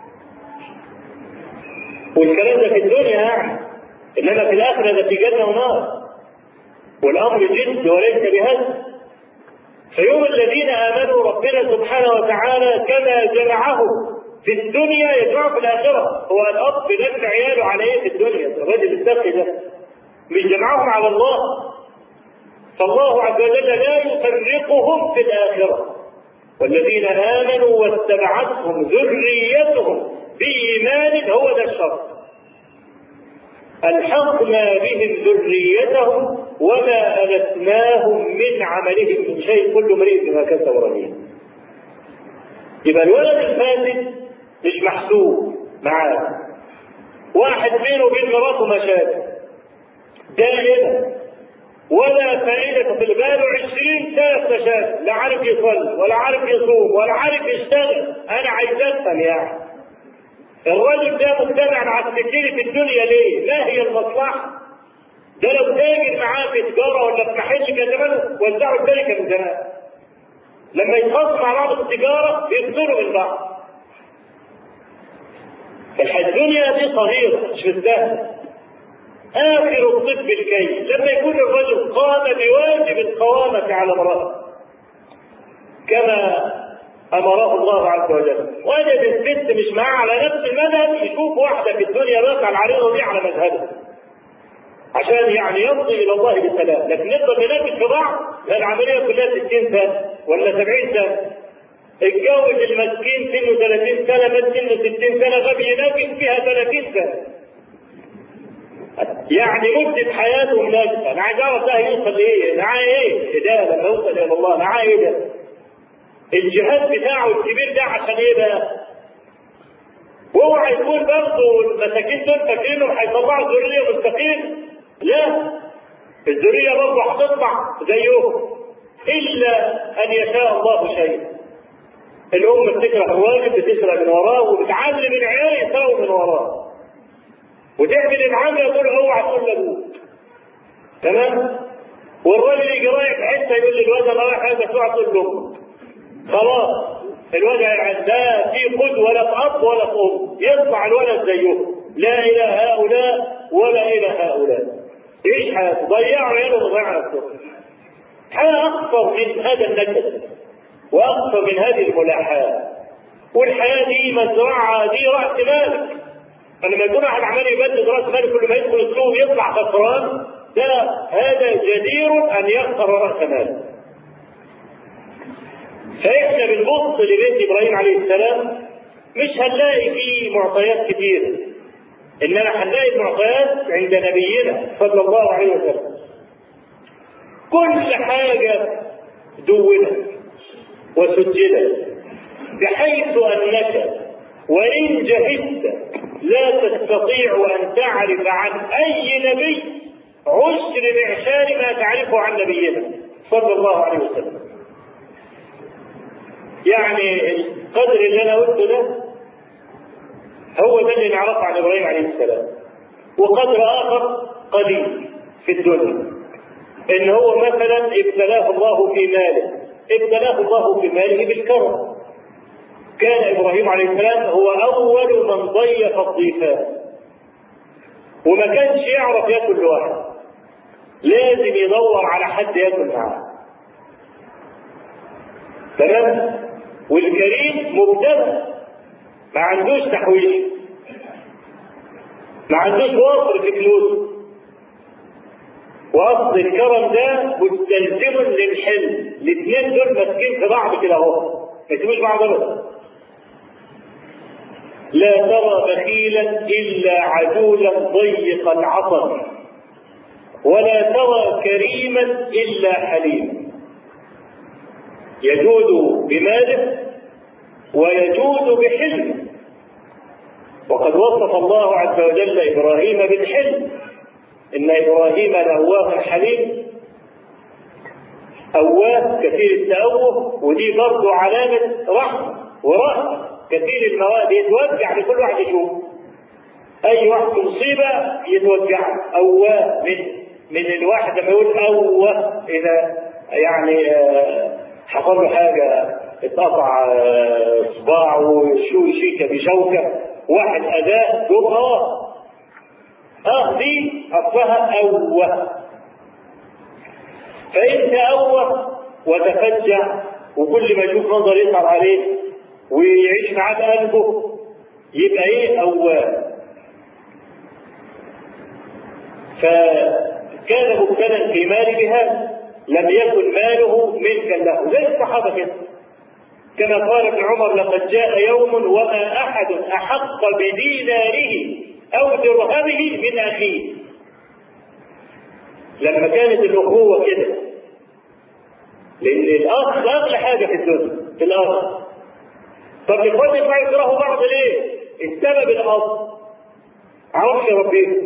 Speaker 2: والكلام ده في الدنيا يعني انما في الاخره ده في جنه ونار والامر جد وليس بهذا فيوم الذين امنوا ربنا سبحانه وتعالى كما جمعه في الدنيا يجمعه في الاخره هو الاب بنفس عياله على ايه في الدنيا الرجل التقي ده مش جمعهم على الله فالله عز وجل لا يفرقهم في الاخره والذين امنوا واتبعتهم ذريتهم بإيمان هو ده الشرط ألحقنا بهم ذريتهم وما ألتناهم من عملهم من شيء كل امرئ بما كسب رهين يبقى الولد الفاسد مش محسوب معاه واحد بينه وبين مراته مشاكل دائما ولا فائدة في البال عشرين سنة مشاكل لا عارف يصلي ولا عارف يصوم ولا عارف يشتغل أنا عايز أفهم يعني الراجل ده مجتمع مع السكين في الدنيا ليه؟ ما هي المصلحة؟ ده لو تاجر معاه في تجارة ولا في محل كان زمانه وزعوا الشركة من زمان. لما يتخاصموا مع بعض في التجارة بيفصلوا من بعض. الدنيا دي صغيرة مش بالسهل. آخر الطب الكي لما يكون الرجل قام بواجب القوامة على امرأة كما امره الله عز وجل وجد الست مش معاه على نفس المذهب يشوف واحده في الدنيا باقي العريضه دي على مذهبه عشان يعني يمضي الى الله بالسلام لكن نفضل نناقش في بعض العمليه كلها 60 سنه ولا 70 سنه اتجوز المسكين سنه 30 سنه بس سنه 60 سنه غبي يناقش فيها 30 سنه يعني مدة حياته مناسبة، أنا عايز أعرف ده هيوصل لإيه؟ معاه إيه؟ ده لما يوصل إلى الله معاه إيه ده؟ الجهاد بتاعه الكبير ده عشان ايه بقى؟ واوعى يكون برضه المساكين دول فاكرينهم هيطلعوا ذريه مستقيم لا الذريه برضه هتطلع زيهم الا ان يشاء الله شيئا الام بتكره الواجب بتسرق من وراه وبتعلم العيال يساووا من وراه وتعمل العمله تقول اوعى تقول لابوك تمام والراجل يجي رايح في حته يقول للواد انا رايح هذا تقعد تقول له خلاص الولد ده في قدوه لا في اب ولا في ام يطلع الولد زيهم لا الى هؤلاء ولا الى هؤلاء ايش حياته ضيعوا عياله وضيعوا نفسهم حياه اكثر من هذا النكد واكثر من هذه الملاحاه والحياه دي مزرعه دي راس مالك فلما يكون واحد عمال يبدد راس مالك كل ما يدخل السوق يطلع خسران ده هذا جدير ان يخسر راس ماله فاحنا بنبص لبيت ابراهيم عليه السلام مش هنلاقي فيه معطيات كتير انما هنلاقي المعطيات عند نبينا صلى الله عليه وسلم كل حاجه دونت وسجلت بحيث انك وان جهدت لا تستطيع ان تعرف عن اي نبي عشر معشار ما تعرفه عن نبينا صلى الله عليه وسلم يعني القدر اللي انا قلته ده هو ده اللي نعرفه عن ابراهيم عليه السلام وقدر اخر قليل في الدنيا ان هو مثلا ابتلاه الله في ماله ابتلاه الله في ماله بالكرم كان ابراهيم عليه السلام هو اول من ضيف الضيفان وما كانش يعرف ياكل لوحده لازم يدور على حد ياكل معاه تمام والكريم مبتلى ما عندوش تحويش ما عندوش وفر في فلوسه واصل الكرم ده مستلزم للحلم الاثنين دول ماسكين في بعض كده اهو ما يسيبوش بعض ابدا لا ترى بخيلا الا عجولا ضيق العصر ولا ترى كريما الا حليما يجود بماله ويجود بحلمه وقد وصف الله عز وجل ابراهيم بالحلم ان ابراهيم لاواه حليم اواه كثير التأوه ودي برضه علامة رحمة ورحمة كثير المواد يتوجع لكل واحد يشوف اي واحد مصيبة يتوجع اواه من من الواحد لما يقول اوه اذا يعني حصل له حاجة اتقطع صباعه شو شيكة بشوكة واحد أداء يقول اه اه دي أصلها أوه فإن تأوه وتفجع وكل ما يشوف منظر يصعب عليه ويعيش معاه بقلبه يبقى ايه أواه فكان مبتلا في مال بهذا لم يكن ماله ملكا له زي الصحابة كده كما قال ابن عمر لقد جاء يوم وما أحد أحق بديناره أو درهمه من أخيه لما كانت الأخوة كده لأن الأصل أغلى حاجة في الدنيا في الأرض طب الإخوان يطلعوا يكرهوا بعض ليه؟ السبب الأصل عرفش يربيهم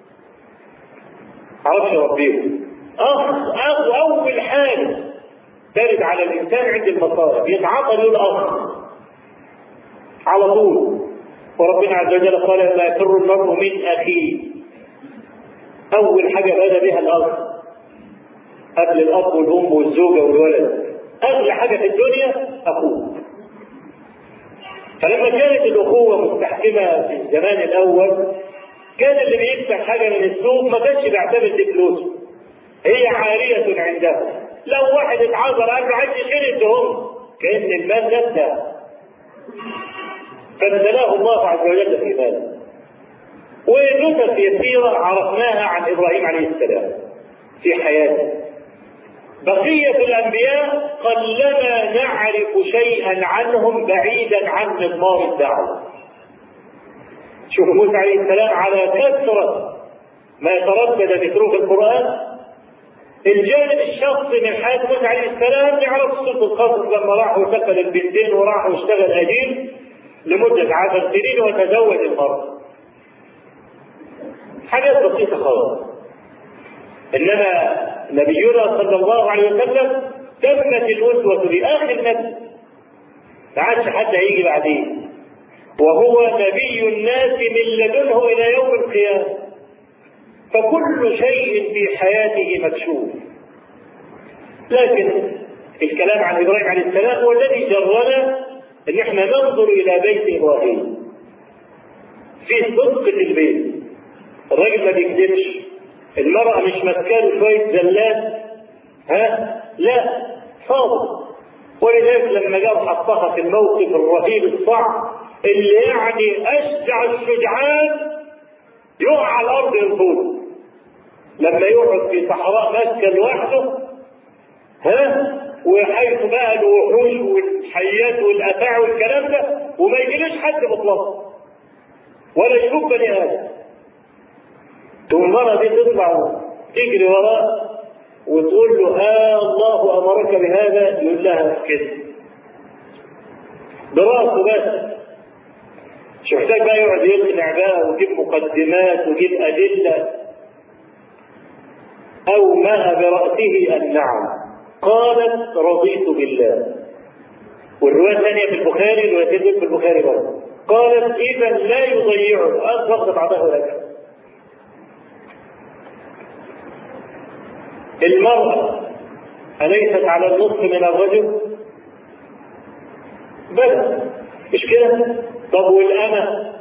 Speaker 2: عرفش يربيهم أخ أول حاجة ترد على الإنسان عند المصائب يتعاطى له الأخ على طول وربنا عز وجل قال لا يفر المرء من أخيه أول حاجة بدا بها الأخ قبل الأب والأم والزوجة والولد أغلى حاجة في الدنيا أخوه فلما كانت الأخوة مستحكمة في الزمان الأول كان اللي بيفتح حاجة من السوق ما كانش بيعتمد دي فلوسه هي عارية عنده لو واحد اتعذر قال له عايز يشيل الدهون كأن المال نفسه فابتلاه الله عز وجل في ماله ونكت يسيرة عرفناها عن إبراهيم عليه السلام في حياته بقية الأنبياء قلما نعرف شيئا عنهم بعيدا عن مضمار الدعوة شوف موسى عليه السلام على كثرة ما يتردد ذكره في القرآن الجانب الشخصي من حياة موسى عليه السلام نعرف سورة القصص لما راح وسكن البنتين وراح واشتغل أجير لمدة عشر سنين وتزوج المرأة حاجات بسيطة خالص إنما نبينا صلى الله عليه وسلم تمت الأسوة بآخر نبي ما عادش حد هيجي بعدين وهو نبي الناس من لدنه الى يوم القيامه فكل شيء في حياته مكشوف لكن الكلام عن ابراهيم عليه السلام هو الذي جرنا ان احنا ننظر الى بيت ابراهيم في صدق في البيت الراجل ما بيكذبش المرأة مش ماسكاله شوية زلات ها لا صادق ولذلك لما جاء حطها في الموقف الرهيب الصعب اللي يعني اشجع الشجعان يقع على الارض ينفوذ لما يقعد في صحراء مكه لوحده ها وحيث بقى الوحوش والحيات والافاعي والكلام ده وما يجيلوش حد مطلقا ولا يشوف بني ادم تقوم المرأة دي تطلع تجري وراه وتقول له ها الله امرك بهذا يقول لها كده براسه بس مش محتاج بقى يقعد يقنع بقى ويجيب مقدمات ويجيب ادله اومأ براسه النعم قالت رضيت بالله والروايه الثانيه في البخاري الروايتين في البخاري برضه قالت اذا لا يضيعه اصدق بعضه لك المرأة أليست على النصف من الرجل؟ بس مش كده؟ طب والأمة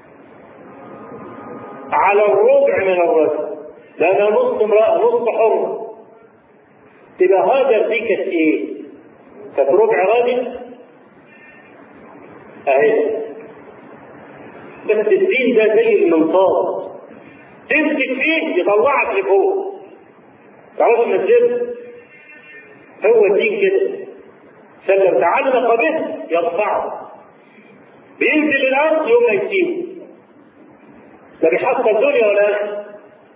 Speaker 2: على الربع من الرجل لأنها نص امرأة نص حرة تبقى هاجر دي كانت إيه؟ كانت ربع راجل أهي بس الدين ده زي المنطاد تمسك فيه يطلعك لفوق تعرفوا المسجد هو الدين كده فلو تعلق به يرفعه بينزل الارض يوم ما يسيبه لا بيحصل دنيا ولا اخره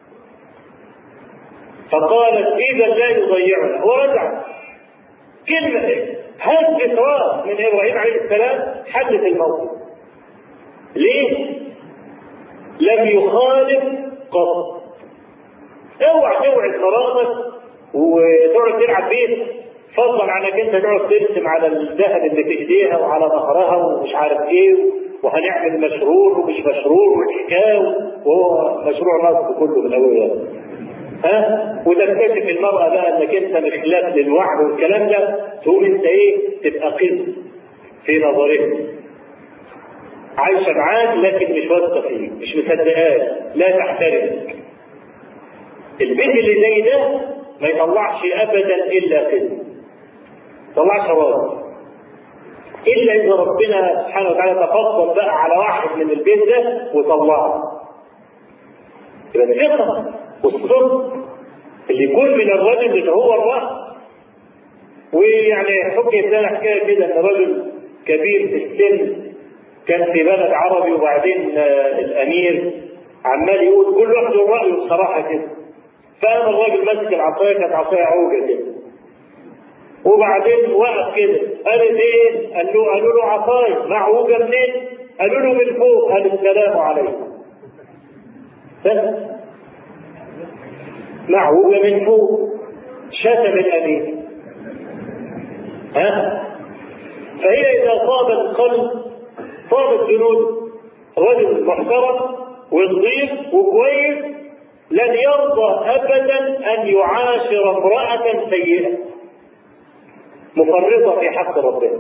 Speaker 2: فقالت اذا لا يضيعنا هو رجع كلمة هز راس من ابراهيم عليه السلام حدث الموقف ليه؟ لم يخالف قط اوعى توعد مراتك وتقعد تلعب بيه فضلا عن انك انت تقعد ترسم على الذهب اللي في ايديها وعلى ظهرها ومش عارف ايه وهنعمل مشروع ومش مشروع والحكايه وهو مشروع نصب كله من اوله ها وتكتشف المرأة بقى انك انت بخلاف للوعد والكلام ده تقوم انت ايه تبقى قذ في نظرها عايشة معاك لكن مش واثقة فيه مش مصدقاك لا تحترمك البيت اللي زي ده ما يطلعش ابدا الا كده طلعش راضي الا اذا ربنا سبحانه وتعالى تفضل بقى على واحد من البيت ده وطلعه يبقى الثقه والصدق اللي يكون من الرجل اللي هو الراس ويعني حكي لنا حكايه كده ان رجل كبير في السن كان في بلد عربي وبعدين الامير عمال يقول كل واحد له رايه بصراحه كده فقام الراجل ماسك العصايه كانت عصايه عوجه كده وبعدين وقف كده قال ايه؟ قال له قالوا له عصايه معوجه منين؟ قالوا له من فوق قال السلام عليكم بس معوجه من فوق شتم الامير ها فهي اذا صاب القلب صابت جنود رجل محترم ونظيف وكويس لن يرضى ابدا ان يعاشر امراه سيئه مفرطه في حق ربنا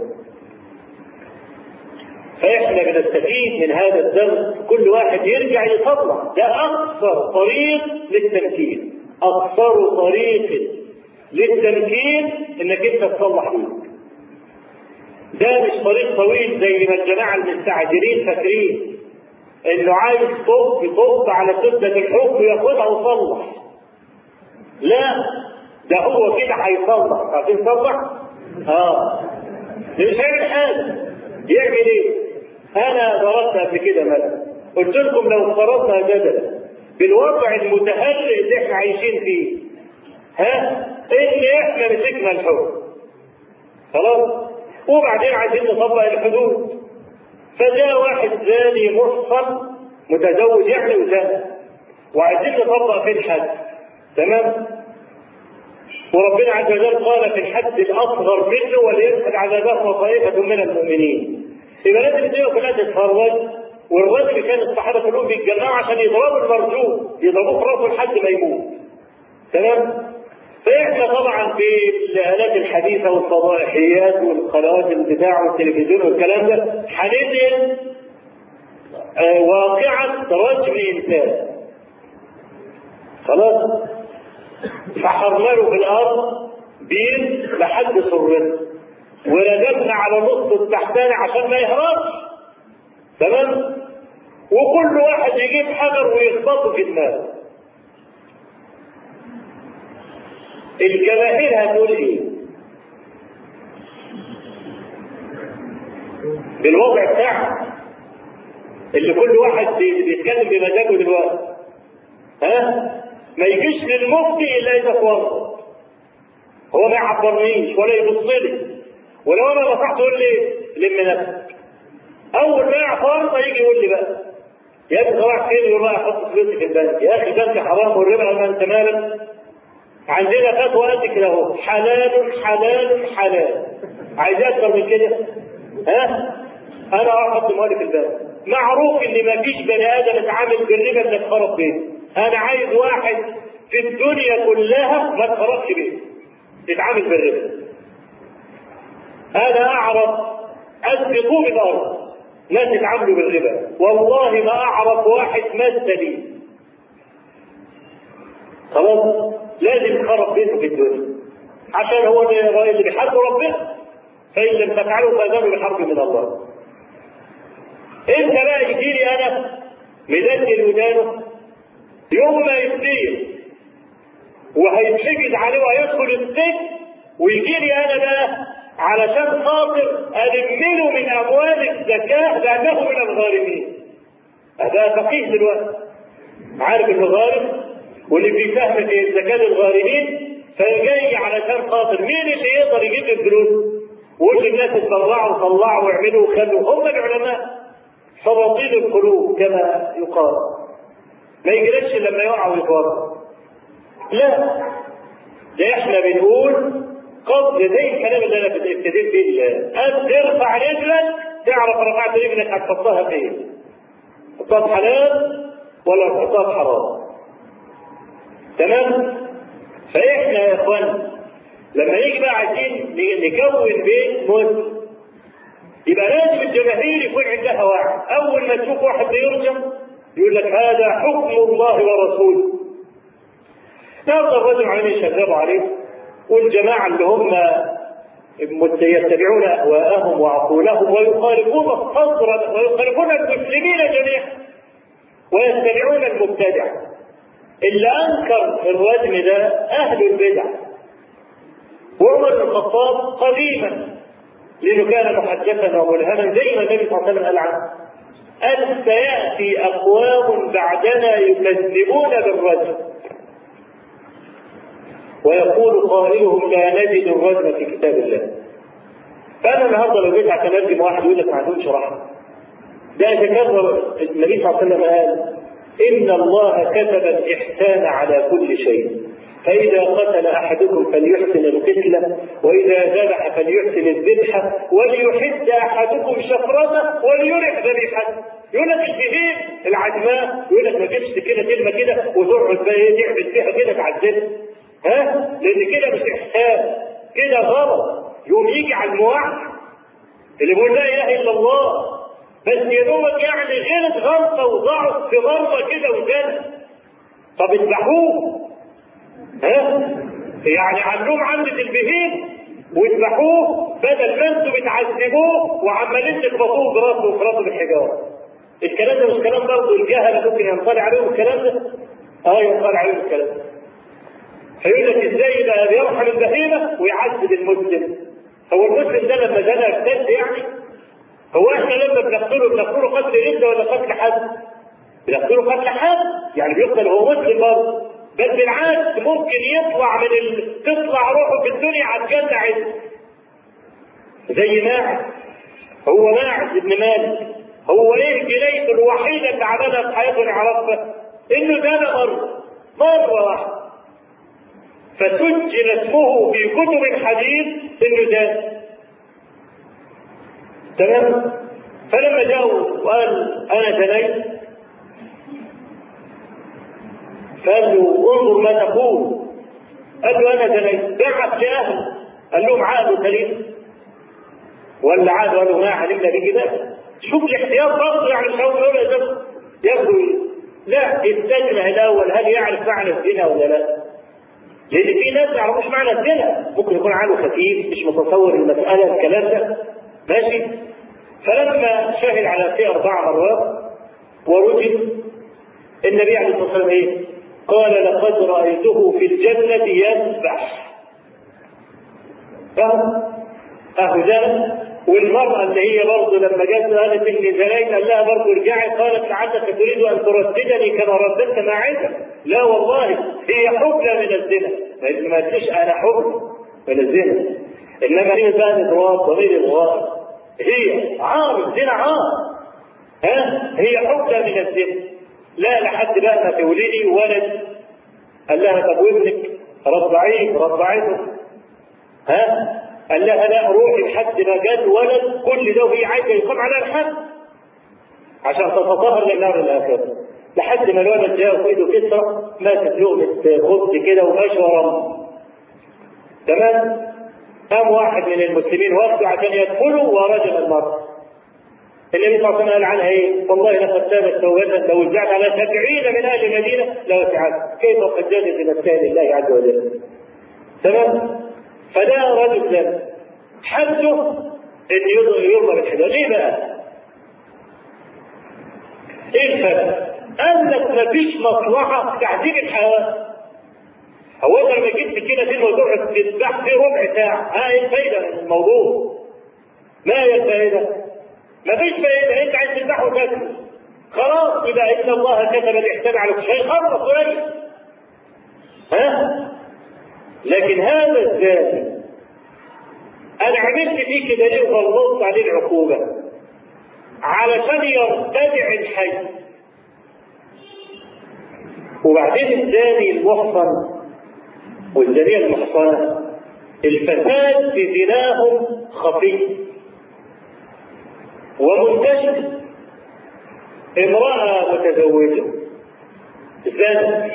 Speaker 2: فاحنا بنستفيد من هذا الدرس كل واحد يرجع يصلح ده اقصر طريق للتمكين اقصر طريق للتمكين انك انت تصلح بيه ده مش طريق طويل زي ما الجماعه المستعجلين فاكرين انه عايز طب يطب على سدة الحكم وياخدها ويصلح لا ده هو كده هيصلح عارفين يصلح؟ اه مش هيعمل حاجه يعمل ايه؟ انا ضربت قبل كده مثلا قلت لكم لو افترضنا جدلا بالوضع المتهرئ اللي احنا عايشين فيه ها ان احنا مسكنا الحكم خلاص وبعدين عايزين نطبق الحدود فجاء واحد زاني محصن متزوج يعني وزاني وعايزين نطبق في الحد تمام وربنا عز وجل قال في الحد الاصغر منه وليدخل عذابه طائفه من المؤمنين يبقى لازم الدنيا كلها تتفرج والرجل كان الصحابه كلهم بيتجمعوا عشان يضربوا المرجوم يضربوه في راسه لحد ما يموت تمام فاحنا طبعا في الالات الحديثه والفضائحيات والقنوات البتاع والتلفزيون والكلام ده هننقل آه، واقعه رجم انسان خلاص فحرنا له في الارض بير لحد سرته ورجلنا على نص التحتاني عشان ما يهربش تمام وكل واحد يجيب حجر ويخبطه في دماغه الجماهير هتقول ايه بالوضع بتاعه اللي كل واحد بي- بيتكلم بمزاجه دلوقتي ها ما يجيش للمفتي الا اذا اتورط هو ما يعبرنيش ولا يبص لي ولو انا نصحت يقول لي لم نفسك اول ما يعترض يجي يقول لي بقى يا ابني صباح خير يقول لي احط فلوسي في البنك يا اخي البنك حرام والربا ما انت مالك عندنا فتوى قد كده اهو حلال حلال حلال عايز اكتر من كده ها انا احط مالي في البنك معروف ان ما فيش بني ادم اتعامل بالربا الا اتخرب بيته انا عايز واحد في الدنيا كلها ما اتخربش بيته يتعامل بالربا انا اعرف قد طوب الارض ناس يتعاملوا بالربا والله ما اعرف واحد مات سليم خلاص لازم يخرب بيته في الدنيا عشان هو اللي اللي بيحارب ربنا فان لم تفعلوا فاذنوا بحرب من الله انت بقى يجي لي انا مدلل ودانه يوم ما يبتدي وهيتحجز عليه وهيدخل السجن ويجي لي انا بقى علشان خاطر الم له من اموال الزكاه لانه من الغارمين هذا فقيه دلوقتي عارف انه غارم واللي بيفهم في الزكاه للغارمين فجاي علشان خاطر مين اللي يقدر يجيب الفلوس ويقول للناس اتبرعوا وطلعوا واعملوا وخلوا هم العلماء سلاطين القلوب كما يقال ما يجريش لما يقع ويتورط لا ده احنا بنقول قبل زي الكلام اللي انا ابتديت بيه ان ترفع رجلك تعرف رفعت رجلك هتحطها فين تحطها في حلال ولا تحطها في حرام تمام فاحنا يا اخوان لما نيجي بقى عايزين نكون بيت مسلم يبقى لازم الجماهير يكون عندها وعي اول ما تشوف واحد بيرجم يقول لك هذا حكم الله ورسوله النهارده الرجل عمالين يشغلوا عليه والجماعه اللي هم يتبعون اهواءهم وعقولهم ويخالفون الصدر ويخالفون المسلمين جميعا ويتبعون المبتدع اللي انكر الرجم ده اهل البدع وعمر بن الخطاب قديما لانه كان محدثا وملهما زي ما النبي صلى الله عليه وسلم قال عنه قال سياتي اقوام بعدنا يكذبون بالرجم ويقول قائلهم لا نجد الرجم في كتاب الله فانا النهارده لو جيت عشان ارجم واحد يقول لك ما عندوش رحمه ده يتكرر النبي صلى الله عليه وسلم قال ان الله كتب الاحسان على كل شيء فإذا قتل أحدكم فليحسن القتلة وإذا ذبح فليحسن الذبحة وليحد أحدكم شفرته وليرح ذبيحته يقول لك الشهيد العجماء يقول لك ما تجيبش كده كلمة كده وتقعد بقى ايه تعمل فيها كده تعذبها ها لأن كده مش إحسان كده غلط يقوم يجي على الموعد اللي بيقول لا إله إلا الله بس يا دوبك يعني غلط غلطة وضعف في ضربة كده وكده طب اذبحوه ها يعني علوم عندة البهيم واذبحوه بدل ما انتم بتعذبوه وعمالين تخبطوه براسه وفراسه بالحجاره. الكلام ده مش كلام برضه الجهل ممكن ينطلع عليهم الكلام ده؟ اه ينطلع عليهم الكلام ده. فيقول لك ازاي ده بيرحم البهيمه ويعذب المسلم؟ هو المسلم ده لما زنى ارتد يعني؟ هو احنا لما بنقتله بنقتله قتل رده ولا قتل حد؟ بنقتله قتل حد يعني بيقتل هو مسلم برضه بل بالعكس ممكن يطلع من ال... تطلع روحه في الدنيا على الجنة عز زي ماعز هو ماعز ابن مالك هو ايه جنيته الوحيدة اللي عملها في حياته يعرفها انه زاد مرة مرة واحدة فسجل اسمه في كتب الحديث انه زاد تمام فلما جاءوا وقال انا زنيت فقال له انظر ما تقول قال له انا زنيت بعت لاهله قال لهم عقدوا سليم ولا عاد قال له ما علمنا بكده شوف الاحتياط برضه يعني مش هقول له ياخدوا لا استجمع الاول هل يعرف معنى الزنا ولا لا؟ لان في ناس ما يعرفوش معنى الزنا ممكن يكون عقله خفيف مش متصور المساله الكلام ده ماشي فلما شهد على في اربع مرات ورجم النبي عليه الصلاه والسلام ايه؟ قال لقد رايته في الجنه يسبح فهم؟ اهو ده والمرأة اللي هي برضه لما جت قالت إني زنيت قال لها برضه ارجعي قالت لعلك تريد أن ترددني كما رددت ما عندك لا والله هي حبلى من الزنا لأن ما تقولش أنا حبلى من الزنا إنما هي بقى إضراب ضمير إضراب هي عار الزنا عار ها هي حبلى من الزنا لا لحد بقى ما تولدي ولد قال لها طب وابنك رضعيه رضعته ها قال لها لا روحي لحد ما جت ولد كل ده وهي عايزه يقام على الحد عشان تتطهر للنار الاخره لحد ما الولد جاء في ايده كسره ماسك لقمه خبز كده وماشي وراه تمام قام واحد من المسلمين واخده عشان يدخلوا ورجم المرأة النبي صلى الله عليه وسلم قال عنها ايه؟ والله لقد تابت توبة لو وزعت على سبعين من اهل المدينة لوسعت كيف قد جازت بمسائل الله عز وجل تمام؟ فده رجل زنا حده ان يضرب الحجاب ليه بقى؟ ايه الفرق؟ قال لك مفيش مصلحه في تعذيب الحيوان هو انت لما جيت كده دي الموضوع تذبح فيه ربع ساعه ها ايه الفايده من الموضوع؟ ما هي الفائده؟ مفيش فائده انت عايز تذبحه وتاكله خلاص يبقى ان الله كتب الاحسان على كل شيء خلص قليل ها؟ لكن هذا الزاني انا عملت فيه كده ليه وغلظت عليه العقوبه علشان يرتدع الحي وبعدين الزاني المحصن والزانية المحصنة الفساد في زناهم خفي ومنتشر امرأة متزوجة زنت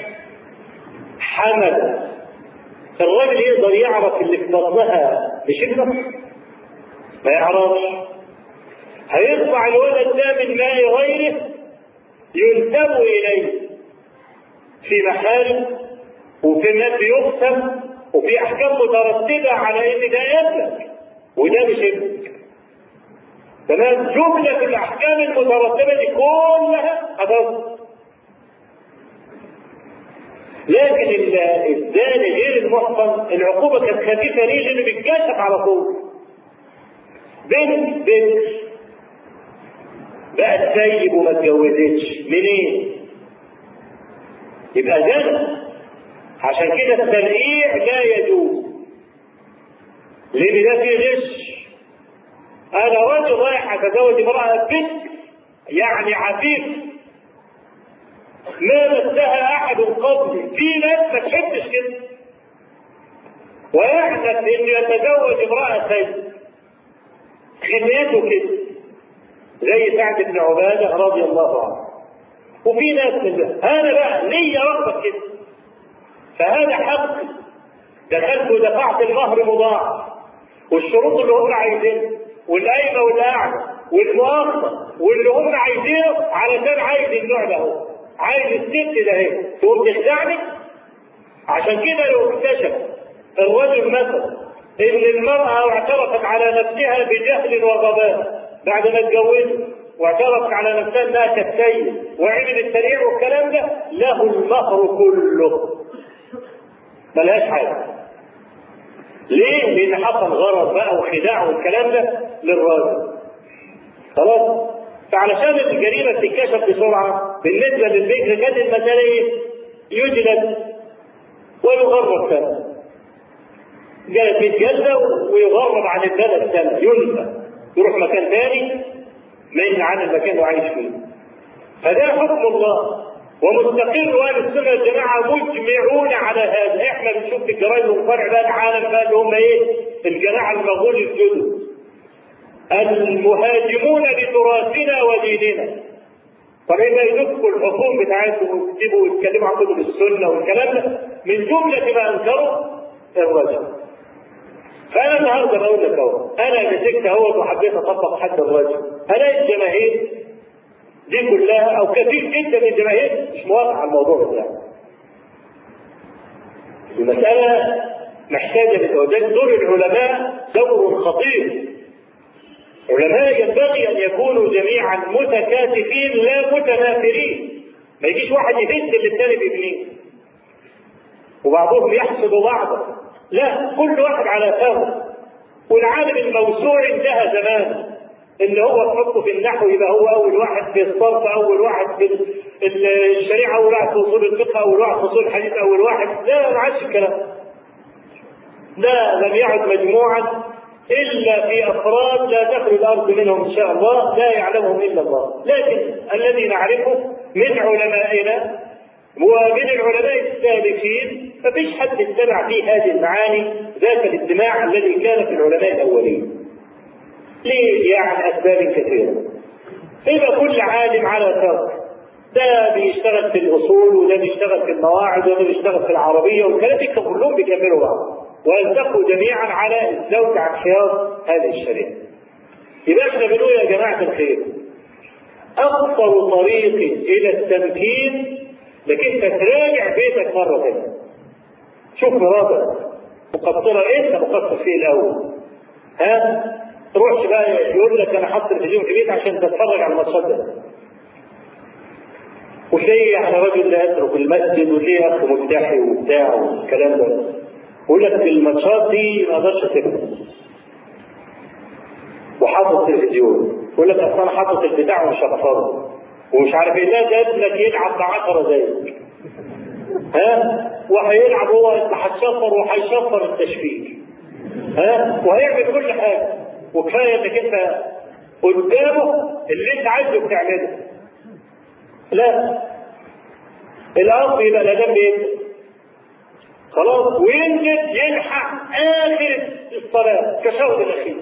Speaker 2: حملت الراجل يقدر يعرف اللي في بطنها بشدة ما يعرفش هيطلع الولد ده من ماء غيره ينتم اليه في محارم وفي ناس يقسم وفي احكام مترتبه على ان ده ابنك وده مش ابنك تمام جمله الاحكام المترتبه دي كلها هتظهر لكن الزاني غير المحصن العقوبه كانت خفيفه ليه؟ لانه بيتكشف على طول. بنت بنت بقت سيب وما اتجوزتش منين؟ يبقى زنا عشان كده التلقيع لا يجوز لان ده فيه غش انا راجل رايح اتزوج امراه بنت يعني عفيف ما مسها احد قبلي في ناس ما تحبش كده ويحدث انه يتزوج امراه سيد خليته كده زي سعد بن عباده رضي الله عنه وفي ناس من ده هذا بقى نية رغبة كده فهذا حق دخلت ودفعت المهر مضاعف والشروط اللي هم عايزينها والقايمة والقاعدة والمؤخر واللي هم عايزينه علشان عايز النوع ده هو عايز الست ده اهي تقوم تخدعني عشان كده لو اكتشف الرجل مثلا ان المرأة اعترفت على نفسها بجهل وغباء بعد ما اتجوزت واعترفت على نفسها انها كالسيد وعمل التريع والكلام ده له المهر كله ملهاش حاجه ليه؟ لان حصل غرض بقى وخداع والكلام ده للراجل خلاص فعلشان الجريمه تتكشف بسرعه بالنسبه للبكر كانت المساله ايه؟ يجلد ويغرب سنه جلد يتجلى ويغرب عن البلد سنه ينفى يروح مكان ثاني بعيد عن المكان اللي عايش فيه فده حكم الله ومستقر اهل السنه والجماعه مجمعون على هذا احنا بنشوف في الجرايد والفرع بقى العالم بقى اللي هم ايه الجماعه المغول الجدد المهاجمون لتراث تراثنا وديننا طب يبقى يدكوا الحكوم بتاعتهم ويكتبوا ويتكلموا عن كتب السنه والكلام ده من جمله ما انكروا الرجل فانا النهارده بقول لك اهو انا مسكت اهوت وحبيت اطبق حد الرجل الاقي الجماهير دي كلها او كثير جدا من الجماهير مش موافق على الموضوع ده المساله محتاجه لتوجيه دور العلماء دور خطير علماء ينبغي ان يكونوا جميعا متكاتفين لا متنافرين ما يجيش واحد يهز اللي الثاني بيبنيه وبعضهم يحسد بعضا لا كل واحد على فهم والعالم الموسوع انتهى زمان اللي هو تحطه في النحو يبقى هو اول واحد في الصرف اول واحد في الشريعه اول واحد في اصول الفقه اول واحد في اصول الحديث اول واحد لا ما عادش الكلام لا لم يعد مجموعا الا في افراد لا تخلو الارض منهم ان شاء الله لا يعلمهم الا الله لكن الذي نعرفه من علمائنا ومن العلماء السابقين ففيش حد اتبع فيه هذه المعاني ذاك الاجتماع الذي كان في العلماء الاولين ليه يعني اسباب كثيره يبقى كل عالم على فرق ده بيشتغل في الاصول وده بيشتغل في المواعظ وده بيشتغل في العربيه والكلام ده كلهم بيكملوا بعض ويلتقوا جميعا على الزوج عن حياض هذه الشريعه. يبقى احنا بنقول يا جماعه الخير اخطر طريق الى التمكين انك انت تراجع بيتك مره ثانيه. شوف مراتك مقصره ايه انت مقصر فيه الاول. ها؟ تروحش بقى يقول لك انا حاطط التلفزيون في بيتي عشان تتفرج على الماتشات ده. وتلاقي يعني راجل لا يترك المسجد وليه اخ مفتاحي وبتاع والكلام ده. يقول لك الماتشات دي ما اقدرش اسيبها. وحاطط تلفزيون يقول لك اصل انا حاطط البتاع ومش هتفرج. ومش عارف ايه لا جاب لك يلعب ب 10 زيك. ها؟ وهيلعب هو هتشفر وهيشفر التشفير. ها؟ وهيعمل كل حاجه. وكفايه انك انت قدامه اللي انت عايزه بتعمله. لا الارض يبقى الادام بيبدا خلاص وينزل يلحق اخر الصلاه كشوط الاخير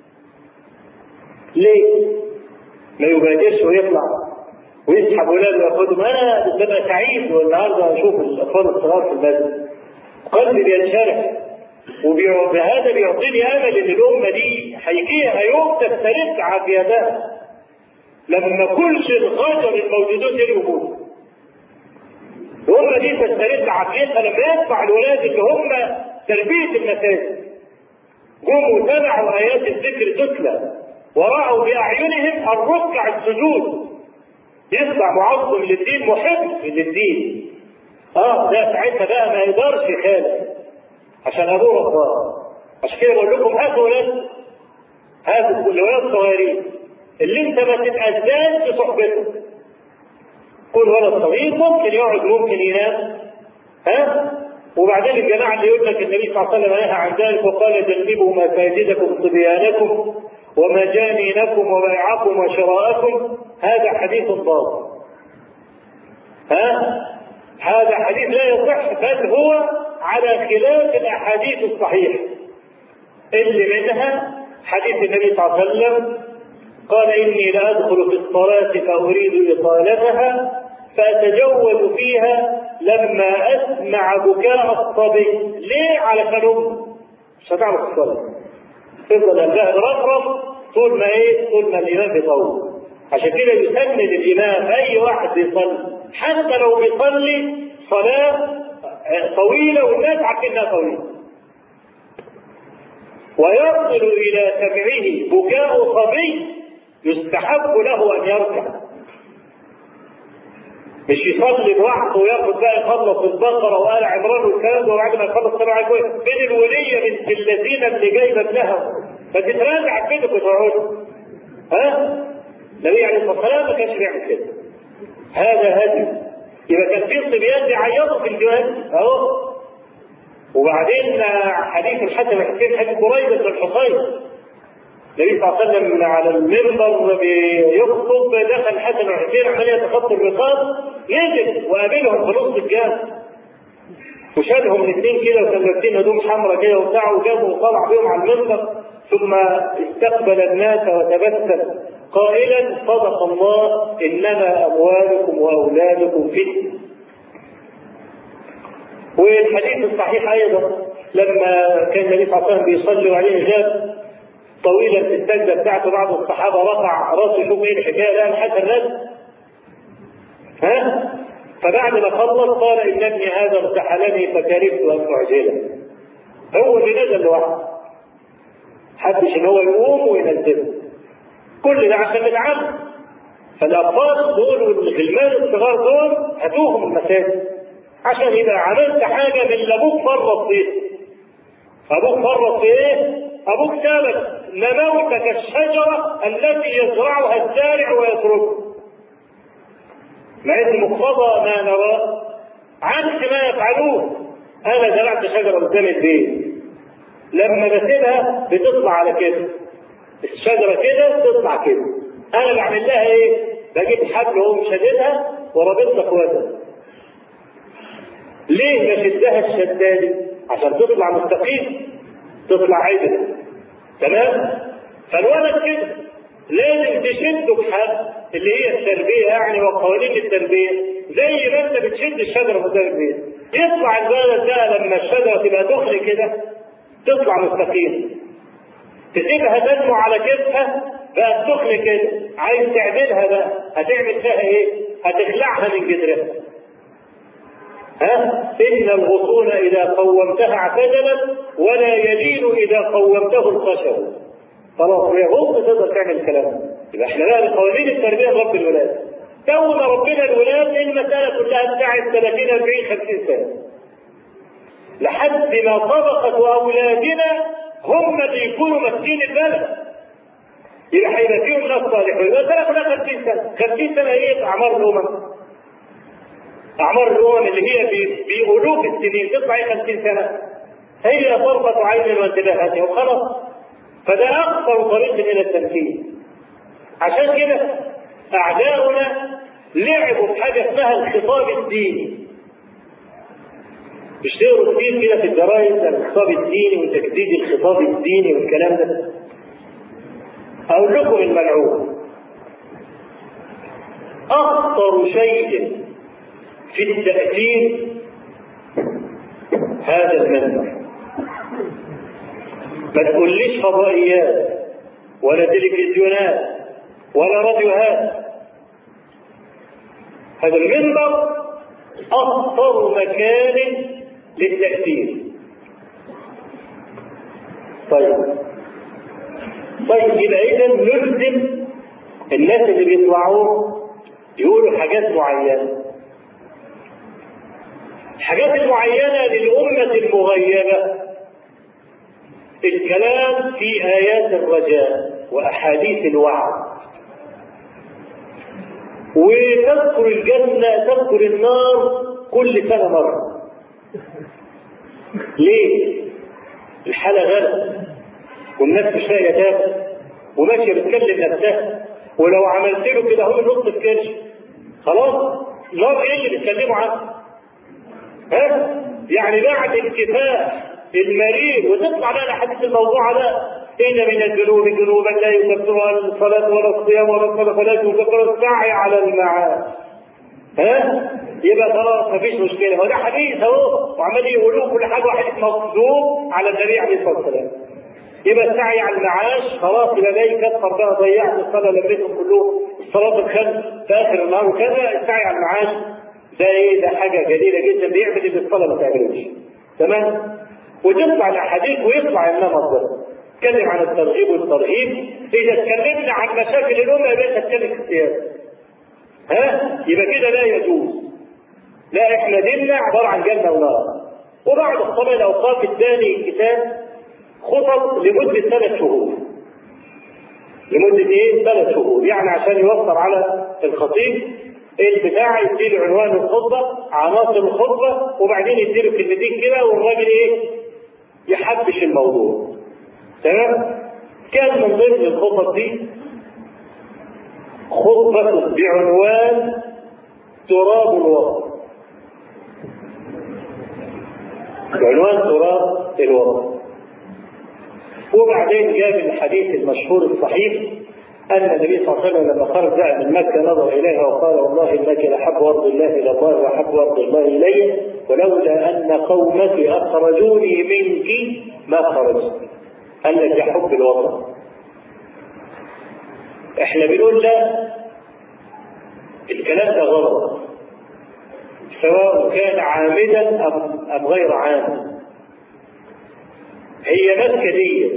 Speaker 2: ليه؟ ما يبادرش ويطلع ويسحب ولاده وياخدهم انا ببقى سعيد والنهارده اشوف الاطفال الصغار في المسجد قلبي بينشرح وبهذا بيعطيني امل ان الامه دي هيجيها يوم تسترد عافيتها لما كل الخجر الموجودون دول يموتوا الأمة دي تسترد عافيتها لما يطلع الولاد اللي هم تربية المساجد جم وتبعوا آيات الذكر تتلى ورأوا بأعينهم الركع السجود يطلع معظم للدين محب للدين اه ده ساعتها بقى ما يقدرش يخالف عشان ابوه الله عشان كده بقول لكم هاتوا ولاد هاتوا الولاد صغيرين اللي انت ما تتأذاش بصحبته كل ولد صغير ممكن يقعد ممكن ينام ها وبعدين الجماعه اللي يقول لك النبي صلى الله عليه وسلم نهى عن ذلك وقال جنبوا مساجدكم صبيانكم ومجانينكم وبيعكم وشراءكم هذا حديث باطل ها هذا حديث لا يصح بل هو على خلاف الاحاديث الصحيحه اللي منها حديث النبي صلى الله عليه وسلم قال إني لأدخل في الصلاة فأريد إطالتها فأتجول فيها لما أسمع بكاء الصبي ليه على أمه مش هتعرف تصلي تفضل قلبها برفرف طول ما إيه طول ما الإمام بيطول عشان كده يسمي للإمام أي واحد بيصلي حتى لو بيصلي صلاة طويلة والناس عارفينها طويلة ويصل إلى سمعه بكاء صبي يستحب له ان يركع مش يصلي لوحده وياخد بقى يخلص البقره وآل عمران والكلام ده وبعد ما يخلص طلع كويس بين الوليه بنت الذين اللي جايبه ابنها ما تتراجع بينك وتقعد ها؟ النبي عليه الصلاه والسلام ما كانش بيعمل كده هذا هدي يبقى كان في صبيان بيعيطوا في الجهاد اهو وبعدين حديث الحسن الحسين حديث بريده بن الحصين النبي صلى الله عليه وسلم على المنبر بيخطب دخل حسن وحسين عمال يتخطى الرقاب نزل وقابلهم في نص الجامع وشالهم الاثنين كده وكانوا لابسين هدوم حمراء كده وبتاع وجابوا وطلع بيهم على المنبر ثم استقبل الناس وتبسم قائلا صدق الله انما اموالكم واولادكم فتنه والحديث الصحيح ايضا لما كان النبي صلى الله عليه وسلم بيصلي وعليه جاب طويلا في السجده بتاعته بعض الصحابه رفع راسه يشوف ايه الحكايه لا الحسن نزل ها فبعد ما خلص قال ان ابني هذا ارتحلني فكرهت ان اعجله هو اللي نزل لوحده حدش ان هو يقوم وينزله كل ده عشان العبد فالاطفال دول والغلمان الصغار دول هاتوهم المساجد عشان اذا عملت حاجه من اللي ابوك فرط فيه ابوك فرط في ايه؟ ابوك سابك نموت كالشجره التي يزرعها الزارع ويتركها مع ان مقتضى ما نراه عكس ما يفعلون انا زرعت شجره قدام البيت لما بسيبها بتطلع على كده الشجره كده تطلع كده انا بعمل لها ايه؟ بجيب حبل اقوم شددها ورابطها في وزن ليه بشدها الشدادي؟ عشان تطلع مستقيم تطلع عدل تمام؟ فالولد كده لازم تشده بحبل اللي هي التربيه يعني وقوانين التربيه زي ما انت بتشد الشجره قدام البيت يطلع الولد ده لما الشجره تبقى دخل كده تطلع مستقيم تسيبها تنمو على كتفها بقت دخل كده عايز تعدلها بقى هتعمل فيها ايه؟ هتخلعها من جدرها ها إن الغصون إذا قومتها اعتدلت ولا يلين إذا قومته الخشب خلاص هي غصن تقدر تعمل الكلام يبقى احنا بقى قوانين التربيه رب الولاد كون ربنا الولاد المساله كلها بتاعت 30 40 50 سنه لحد ما طبقه اولادنا هم اللي يكونوا ماسكين البلد يبقى هيبقى فيهم ناس صالحين يبقى سنه كلها 50 سنه 50 سنه ايه اعمار الامم اعمار الامم اللي هي بألوف السنين تطلع ايه 50 سنه هي طرفه عين وانتباهاتها وخلاص فده اقصر طريق الى التنفيذ عشان كده اعداؤنا لعبوا بحاجه اسمها الخطاب الديني مش تقروا كتير كده في الجرايد الخطاب الديني وتجديد الخطاب الديني والكلام ده اقول لكم الملعون اخطر شيء في التأثير هذا المنبر ما تقوليش فضائيات ولا تلفزيونات ولا راديوهات هذا المنبر أخطر مكان للتأثير طيب طيب يبقى إذا نلزم الناس اللي بيطلعوا يقولوا حاجات معينة الحاجات المعينة للأمة المغيبة الكلام في آيات الرجاء وأحاديث الوعد وتذكر الجنة تذكر النار كل سنة مرة ليه؟ الحالة غلط والناس مش لاقية تاكل وماشية بتكلم نفسها ولو عملت له كده هو نص الكرش خلاص نار ايه اللي بيتكلموا عنه؟ ها؟ يعني بعد انكفاء المريض وتطلع بقى الاحاديث الموضوعه ده ان من الذنوب ذنوبا لا يكفرها الصلاه ولا الصيام ولا الصلاه ولا يكفر السعي على المعاد ها يبقى خلاص مفيش مشكله هو ده حديث اهو وعمال يقولوه كل حاجه واحد مكذوب على النبي عليه الصلاه والسلام يبقى السعي على المعاش خلاص يبقى ده يكفر بقى ضيعت الصلاه لميتهم كلهم الصلاه الخمس في اخر النهار وكذا السعي على المعاش ده ايه ده حاجه جليله جدا بيعمل اللي الصلاه ما تعملوش تمام وتطلع الاحاديث ويطلع النمط ده اتكلم عن الترغيب والترهيب اذا اتكلمنا عن مشاكل الامه يبقى تتكلم في السياسه ها يبقى كده لا يجوز لا احنا ديننا عباره عن جنه ونار وبعد الصلاه الاوقات الثاني كتاب خطط لمده ثلاث شهور لمده ايه؟ ثلاث شهور يعني عشان يوفر على الخطيب البتاع يديله عنوان الخطبه عناصر الخطبه وبعدين يديله كلمتين كده والراجل ايه؟ يحبش الموضوع تمام؟ كان من ضمن الخطط دي خطبة بعنوان تراب الوطن بعنوان تراب الوطن وبعدين جاب الحديث المشهور الصحيح
Speaker 3: أن النبي صلى الله عليه وسلم لما خرج بقى من مكة نظر إليها وقال والله إنك لحب أرض الله إلى الله وأحب أرض الله إلي ولولا أن قومك أخرجوني منك ما خرجت قال لك يا حب الوطن احنا بنقول لا الكلام ده غلط سواء كان عامدا أم, أم غير عامد هي مكة دي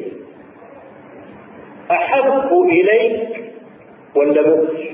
Speaker 3: أحب إليك ولا مصر؟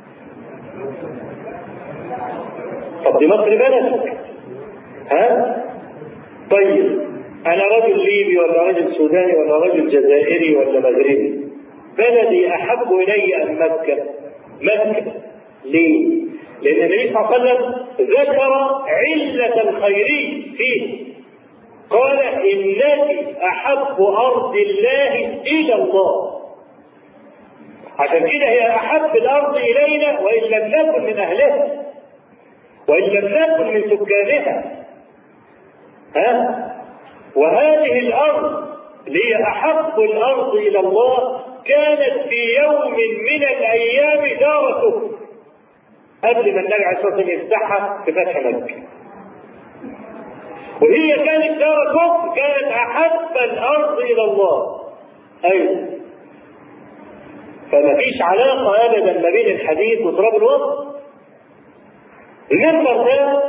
Speaker 3: طب دي مصر بلدك ها؟ طيب أنا رجل ليبي ولا رجل سوداني ولا رجل جزائري ولا مغربي بلدي أحب إلي أم مكة؟ مكة ليه؟ لأن النبي صلى الله عليه وسلم ذكر علة الخيري فيه قال إنك أحب أرض الله إلى الله عشان كده هي أحب الأرض إلينا وإن لم نكن من أهلها وإن لم نكن من سكانها ها وهذه الأرض اللي هي أحب الأرض إلى الله كانت في يوم من الأيام دار كفر قبل ما النبي عليه الصلاة والسلام يفتحها في فتح مكة وهي كانت دار كفر كانت أحب الأرض إلى الله أيوه فما فيش علاقة أبدا ما بين الحديث وتراب الوسط المنبر ده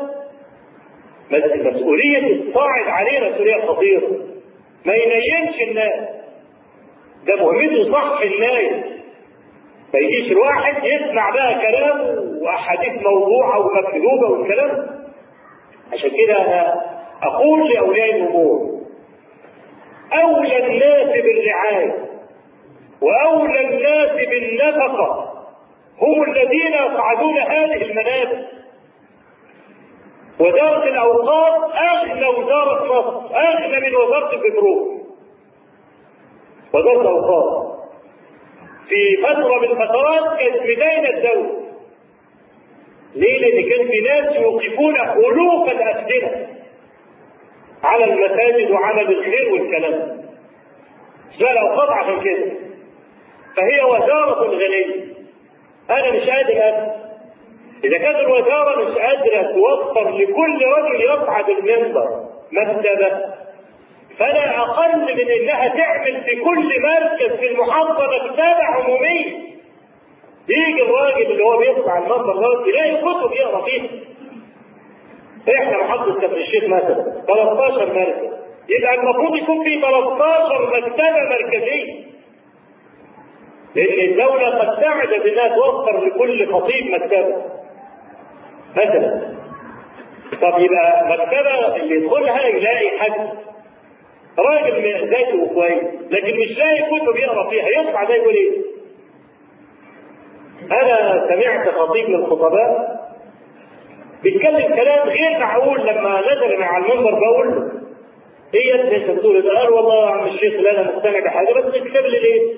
Speaker 3: مسؤولية الصاعد عليه مسؤولية خطيرة ما ينيمش الناس ده مهمته صح الناس ما يجيش الواحد يسمع بقى كلام واحاديث موضوعه ومكذوبه والكلام عشان كده انا اقول لاولياء الامور اولى الناس بالرعايه واولى الناس بالنفقه هم الذين يصعدون هذه المنابر وزارة الأوقاف أغنى وزارة مصر أغنى من وزارة البترول وزارة الأوقاف في فترة من الفترات كانت بداية الدولة ليه؟ لأن كان في ناس يوقفون ألوف الأسئلة على المساجد وعمل الخير والكلام اسمها الأوقاف عشان كده فهي وزارة غنية أنا مش قادر أبدا إذا كانت الوزارة مش قادرة توفر لكل رجل يصعد المنبر مكتبة فلا أقل من إنها تعمل في كل مركز في المحافظة مكتبة عمومية يجي الراجل اللي هو بيطلع المنبر ده يلاقي كتب يقرا فيها احنا محافظة كفر الشيخ مثلا 13 مركز يبقى المفروض يكون في 13 مكتبة مركزية لأن الدولة قد تعجز إنها توفر لكل خطيب مكتبة مثلا طب يبقى مكتبة اللي يدخلها يلاقي حد راجل ذاته كويس لكن مش لاقي كتب يقرا فيها يطلع ده يقول ايه؟ انا سمعت خطيب من الخطباء بيتكلم كلام غير معقول لما نزل مع المنبر بقول له ايه يا ابني انت بتقول ده؟ قال والله يا عم الشيخ لا انا مقتنع بحاجه بس اكتب لي ليه؟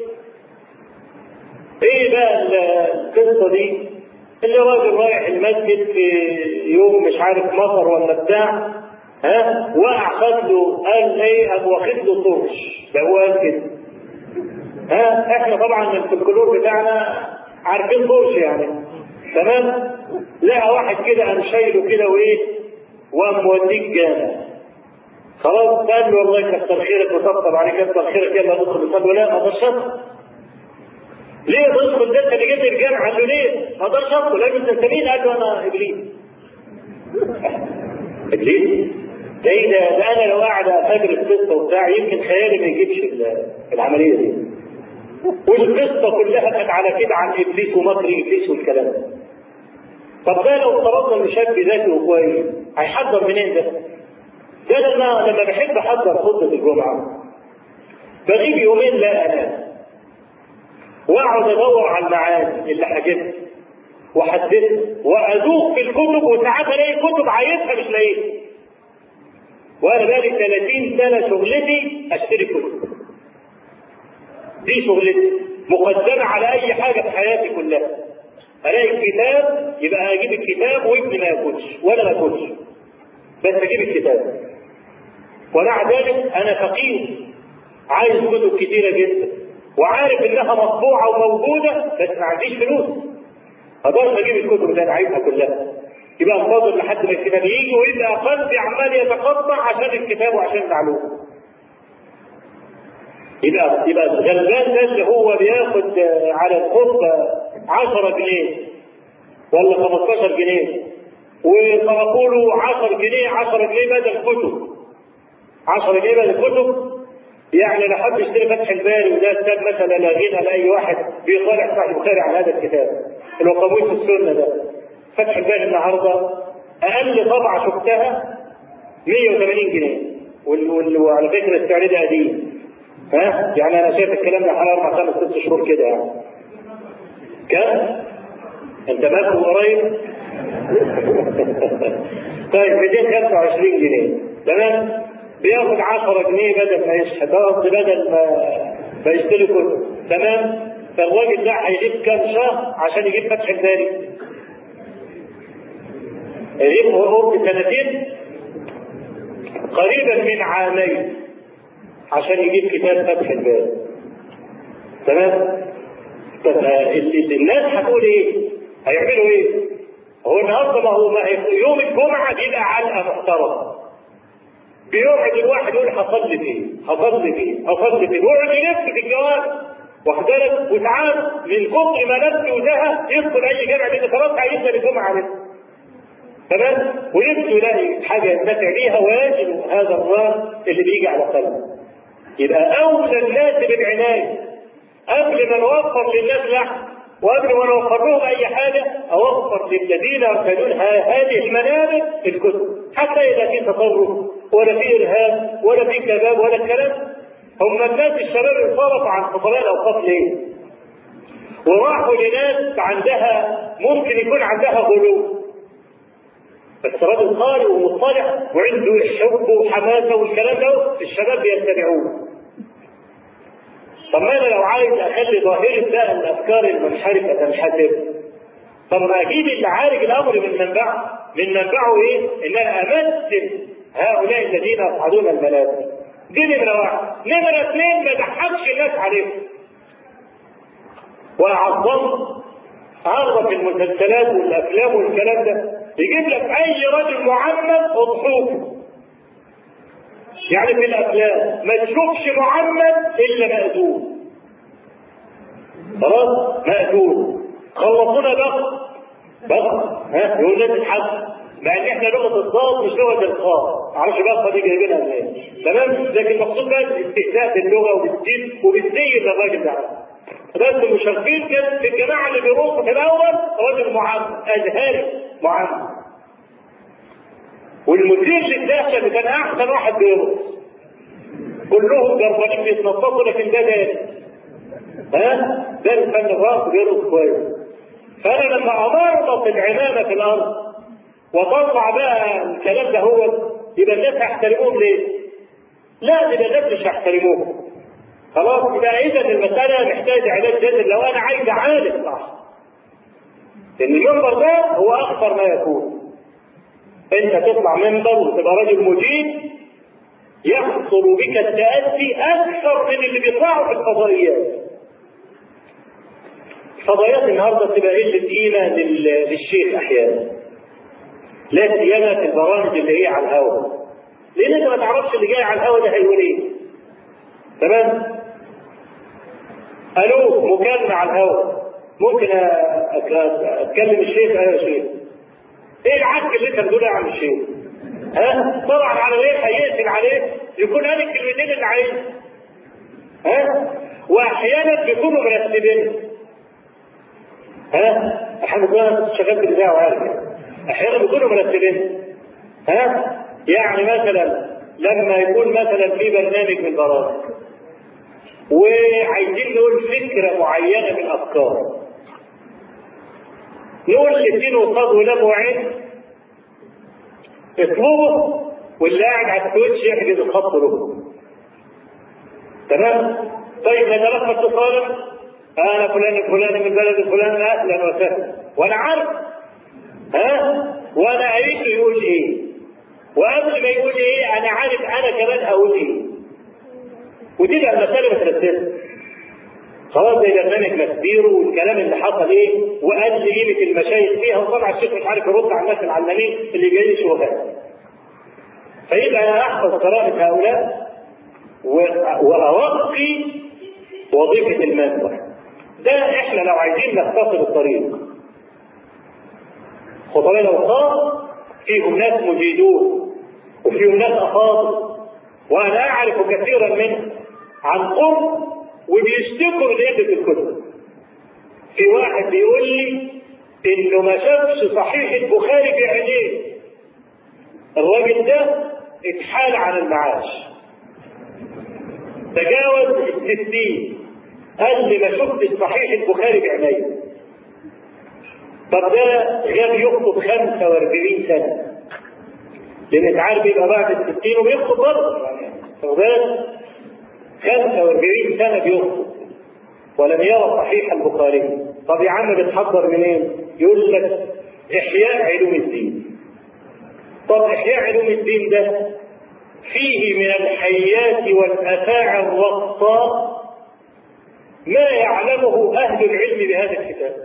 Speaker 3: ايه بقى القصه دي؟ اللي راجل رايح المسجد في يوم مش عارف مطر ولا بتاع ها وقع خد له قال ايه قام واخد له طرش ده هو قال كده ها احنا طبعا الفلكلور بتاعنا عارفين طرش يعني تمام لقى واحد كده قام شايله كده وايه وقام موديك جامع خلاص قال له والله كتر خيرك وطبطب عليك كتر خيرك يلا ندخل نصلي لا ما اقدرش ادخل ليه تدخل ده انت اللي جيت الجامع قال له ليه؟ ما اقدرش ادخل قال له انت مين؟ قال له انا ابليس ابليس؟ ده ايه ده؟ ده انا لو قاعد افجر القصه وبتاع يمكن خيالي ما يجيبش العمليه دي. والقصه كلها كانت على كده عن ابليس ومكر ابليس والكلام ده. طب ده لو افترضنا ان شاب ذكي كويس هيحضر منين ده؟ ده لما لما بحب احضر خطبه الجمعه بغيب يومين لا انام واقعد ادور على المعاني اللي حاجتها واحددها وادوق في الكتب وساعات الاقي كتب عايزها مش لاقيها وانا بقالي 30 سنه شغلتي اشتري كتب دي شغلتي مقدمه على اي حاجه في حياتي كلها الاقي الكتاب يبقى اجيب الكتاب وابني ما ياكلش ولا ما ياكلش بس اجيب الكتاب ومع ذلك انا فقير عايز كتب كتيره جدا وعارف انها مطبوعه وموجوده بس ما عنديش فلوس ما اقدرش اجيب الكتب اللي انا عايزها كلها يبقى انتظر لحد ما الكتاب يجي ويبقى قلبي عمال يتقطع عشان الكتاب وعشان المعلومه يبقى يبقى الغلبان ده اللي هو بياخد على الخطبه 10 جنيه ولا 15 جنيه وطرقوا له 10 جنيه 10 جنيه بدل كتب 10 جنيه بدل كتب يعني لو حد يشتري فتح الباري وده كتاب مثلا لا غنى لاي واحد بيطالع صحيح البخاري على هذا الكتاب اللي هو قاموس السنه ده فتح الباري النهارده اقل طبعه شفتها 180 جنيه وال- وال- وعلى فكره السعر ده قديم ها يعني انا شايف الكلام ده حوالي اربع خمس ست شهور كده يعني كم؟ انت ماكل قريب؟ طيب 225 جنيه تمام؟ بياخد 10 جنيه بدل ما يشحت قصدي بدل ما ما يشتري كتب تمام؟ فالراجل ده هيجيب كام شهر عشان يجيب فتح الباري؟ يجيب قرب سنتين قريبا من عامين عشان يجيب كتاب فتح الباري تمام؟ طب ال- ال- الناس هتقول ايه؟ هيعملوا ايه؟ هو النهارده ما هو ما هي- يوم الجمعه بيبقى علقه محترمه. بيقعد الواحد يقول هصلي فين؟ هصلي فين؟ هصلي فين؟ ويقعد يلف في الجواب واخد بالك وساعات من كتر ما لف وزهق يدخل اي جامع لان خلاص هيبدا الجمعه عليه. تمام؟ ونفسه يلاقي حاجه ينتفع بيها ويجد هذا النار اللي بيجي على قلبه. يبقى اولى الناس بالعنايه قبل ما نوفر للناس لحم وقبل ما نوفر لهم اي حاجه اوفر للذين يرتدون هذه المنابر الكتب حتى اذا في تطرف ولا في ارهاب ولا في كباب ولا الكلام هم الناس الشباب انصرفوا عن قضايا الاوقاف ليه؟ وراحوا لناس عندها ممكن يكون عندها غلو بس راجل قارئ ومطلع وعنده الحب وحماسه والكلام ده الشباب بيتبعوه طب ما انا لو عايز اخلي ظاهره بقى الافكار المنحرفه تنحسر طب ما اكيد اللي عالج الامر من منبعه من منبعه ايه؟ ان انا امثل هؤلاء الذين يصعدون المنابر دي نمره واحد نمره اثنين ما ضحكش الناس عليهم واعظم عرض في المسلسلات والافلام والكلام ده يجيب لك اي رجل معمم اضحوكه يعني في الافلام ما تشوفش محمد الا مأذون خلاص مأذون خلصونا بقى بقى ها يقول لازم الحق مع ان احنا لغه الضاد مش لغه الخاء معرفش بقى دي جايبينها ازاي تمام لكن المقصود بقى الاستهزاء باللغه وبالدين وبالزي اللي الراجل ده بس المشرفين كان في الجماعه اللي بيروحوا في الاول راجل معمم ازهري معمم والمدير للدهشه اللي كان احسن واحد بيرقص كلهم جربانين بيتنططوا لكن ده دارس ها دارس فن الراس بيرقص كويس فانا لما امرض العمامه في الارض واطلع بقى الكلام ده هو يبقى الناس هيحترموهم ليه؟ لا يبقى الناس مش هيحترموهم خلاص يبقى اذا المساله محتاجه علاج جذري لو انا عايز اعالج صح لان المنبر ده هو اخطر ما يكون انت تطلع منبر وتبقى راجل مجيد يحصل بك التأسي أكثر من اللي بيطلعوا في الفضائيات. الفضائيات النهارده بتبقى قلة قيمة لل- للشيخ أحيانا. لا سيما في البرامج اللي هي على الهواء. لأن أنت ما تعرفش اللي جاي على الهواء ده هيقول إيه. تمام؟ ألو مكالمة على الهواء. ممكن أ- أك- أتكلم الشيخ أيوه يا شيخ. ايه العك اللي انت بتقوله يا عم الشيخ؟ ها؟ طبعا على غير هيقفل عليه يكون قال الكلمتين اللي عايزها. ها؟ واحيانا بيكونوا مرتبين. ها؟ الحمد لله شغال في الاذاعه وعارف احيانا بيكونوا مرتبين. ها؟ يعني مثلا لما يكون مثلا في برنامج من البرامج وعايزين نقول فكره معينه من الافكار نقول الاثنين وصاد ولام وعين اطلبه واللي قاعد على السويتش يحجز الخط له تمام طيب نتلقى اتصالا انا فلان الفلاني من بلد فلان اهلا وسهلا وانا عارف ها وانا قريت له يقول ايه وقبل ما يقول ايه انا عارف انا كمان هقول ايه ودي بقى المساله مترتبه خلاص زي برنامج مكبيرو والكلام اللي حصل ايه وقال قيمه المشايخ فيها وطبعا الشيخ مش عارف يرد على الناس العلمانيين اللي جايين شبهات فيبقى انا احفظ قراءه هؤلاء وأوقي وظيفة المنبر ده احنا لو عايزين نختصر الطريق خطباء الأوقاف فيهم ناس مجيدون وفيهم ناس أفاضل وأنا أعرف كثيرا منهم عن قرب وبيشتكوا من قلة الكتب في واحد بيقول لي إنه ما شافش صحيح البخاري بعينيه الراجل ده اتحال عن المعاش تجاوز الستين قال لي ما شفتش صحيح البخاري بعيني طب ده غاب يخطب 45 سنه لان انت عارف يبقى بعد الستين وبيخطب برضه يعني واخد 45 سنه بيخطب ولم يرى صحيح البخاري طب يا عم بتحضر منين؟ يقول لك احياء علوم الدين طب احياء علوم الدين ده فيه من الحيات والافاعي الرقصاء ما يعلمه اهل العلم بهذا الكتاب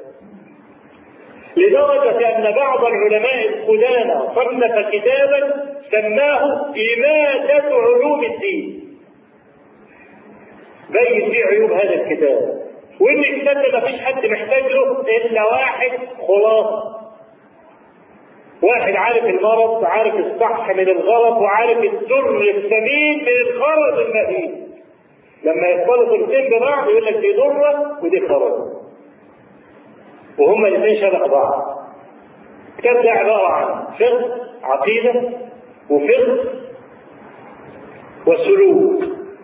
Speaker 3: لدرجة أن بعض العلماء القدامى صنف كتابا سماه إماتة علوم الدين. بين فيه عيوب هذا الكتاب. وإن الكتاب ده مفيش حد محتاج له إلا واحد خلاصة. واحد عارف المرض عارف الصح من الغلط وعارف السر الثمين من الخرز المهين لما يختلطوا الاثنين ببعض يقول لك دي ضره ودي خرز وهما الاثنين شبه بعض الكتاب ده عباره عن فقه عقيده وفقه وسلوك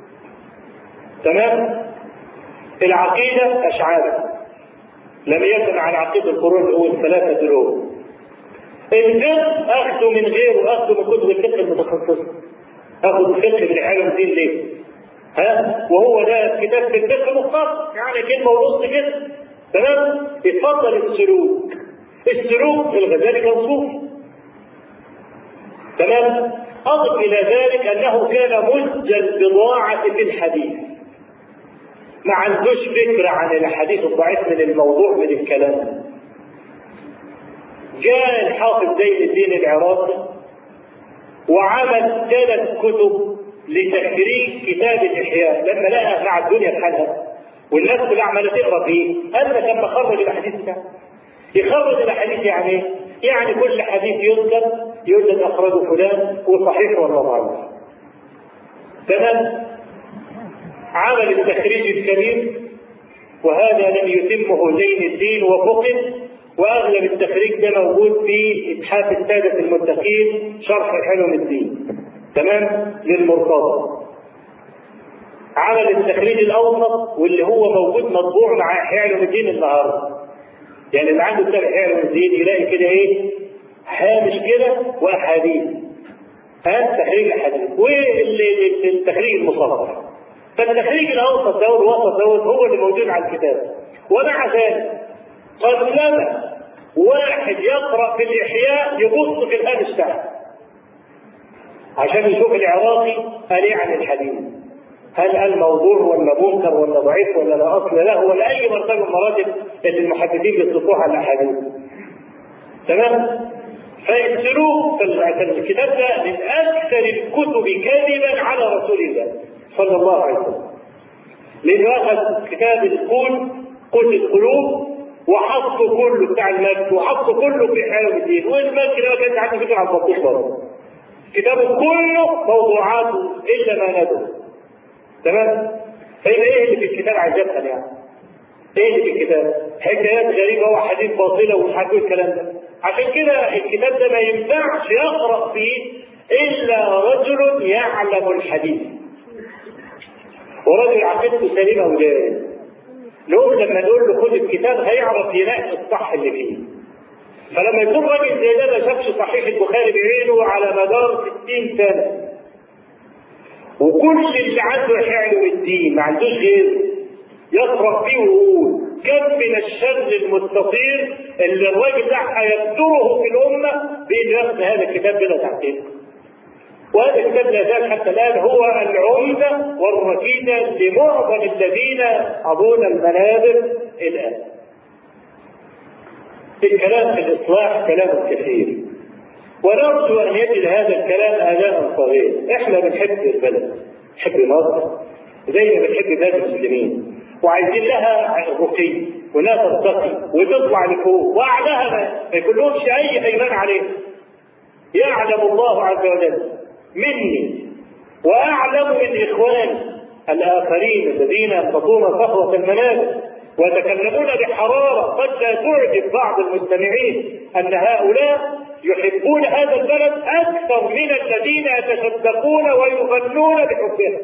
Speaker 3: تمام العقيده اشعار لم يكن عن عقيده القرون الاول ثلاثه دروب الفقه اخذه من غيره اخذه من كتب الفقه المتخصصه اخذ الفقه بالعالم الدين ليه؟ ها وهو ده كتاب في الفقه مختص يعني كلمه ونص كده تمام اتفضل السلوك السلوك الغزالي كان صوفي تمام اضف الى ذلك انه كان مزج البضاعه في الحديث ما عندوش فكره عن الحديث الضعيف من الموضوع من الكلام جاء الحافظ زين الدين العراقي وعمل ثلاث كتب لتخريج كتاب الاحياء لما لقى مع الدنيا بحالها والناس كلها عماله تقرا فيه قال لك لما خرج الاحاديث ده يخرج الاحاديث يعني ايه؟ يعني كل حديث يذكر يقول لك اخرجه فلان وصحيح ولا ضعيف تمام عمل التخريج الكبير وهذا لم يتمه زين الدين وفقد واغلب التخريج ده موجود في اتحاف الساده المتقين شرح حلم الدين تمام للمرتضى عمل التخريج الاوسط واللي هو موجود مطبوع مع احياء علوم الدين النهارده يعني اللي عنده كتاب احياء علوم الدين يلاقي كده ايه هامش كده واحاديث ها تخريج احاديث والتخريج المصغر فالتخريج الاوسط ده والوسط دوت هو اللي موجود على الكتاب ومع ذلك قد لما واحد يقرا في الاحياء يبص في الهامش تحت عشان يشوف العراقي قال ايه عن الحديث هل هل موضوع ولا منكر ولا ضعيف ولا لا اصل له ولا اي مرتبه من المراتب اللي المحدثين بيصفوها على الاحاديث تمام فالسلوك في الكتاب ده من اكثر الكتب كذبا على رسول الله صلى الله عليه وسلم لانه اخذ كتاب القول قوت القلوب وحطه كله بتاع المجد وحطه كله في حاله الدين والمجد ما كانش عنده فكره عن التطبيق برضه كتابه كله موضوعاته الا ما ندعو تمام فيبقى ايه اللي في الكتاب عجبها يعني ايه اللي في الكتاب حكايات غريبه وحديث باطله ومش عارف الكلام ده عشان كده الكتاب ده ما ينفعش يقرا فيه الا رجل يعلم الحديث ورجل عقيدته سليمه وجاهز نقول لما نقول له خد الكتاب هيعرف ينقي الصح اللي فيه فلما يكون راجل زي ده ما شافش صحيح البخاري بعينه على مدار 60 سنه وكل اللي عنده حلم الدين ما عندوش غيره يصرف فيه ويقول كم من الشر المستطير اللي الراجل ده هيبدره في الامه بانه ياخذ هذا الكتاب بلا تحقيق وهذا الكتاب لا زال حتى الان هو العمده والركيزه لمعظم الذين يصعدون المنابر الان. الكلام في الاصلاح كلام كثير ونرجو ان يجد هذا الكلام اذانا صغير، احنا بنحب البلد، نحب مصر زي ما بنحب بلاد المسلمين وعايزين لها رقي وناس ترتقي وتطلع لفوق واعلاها ما يكونلهمش اي ايمان عليه يعلم الله عز وجل مني واعلم من اخواني الاخرين الذين ينقضون صفوه المنابر ويتكلمون بحراره قد لا تعجب بعض المستمعين ان هؤلاء يحبون هذا البلد اكثر من الذين يتصدقون ويغنون بحبها.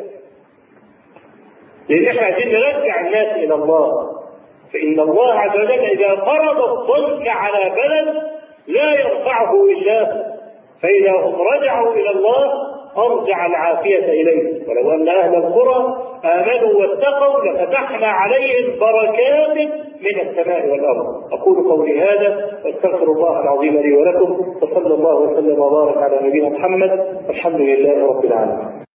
Speaker 3: لان احنا عايزين نرجع الناس الى الله. فان الله عز وجل اذا فرض الظلم على بلد لا يرفعه الا فاذا هم رجعوا الى الله ارجع العافيه اليه ولو ان اهل القرى امنوا واتقوا لفتحنا عليهم بركات من السماء والارض اقول قولي هذا واستغفر الله العظيم لي ولكم وصلى الله وسلم وبارك على نبينا محمد والحمد لله رب العالمين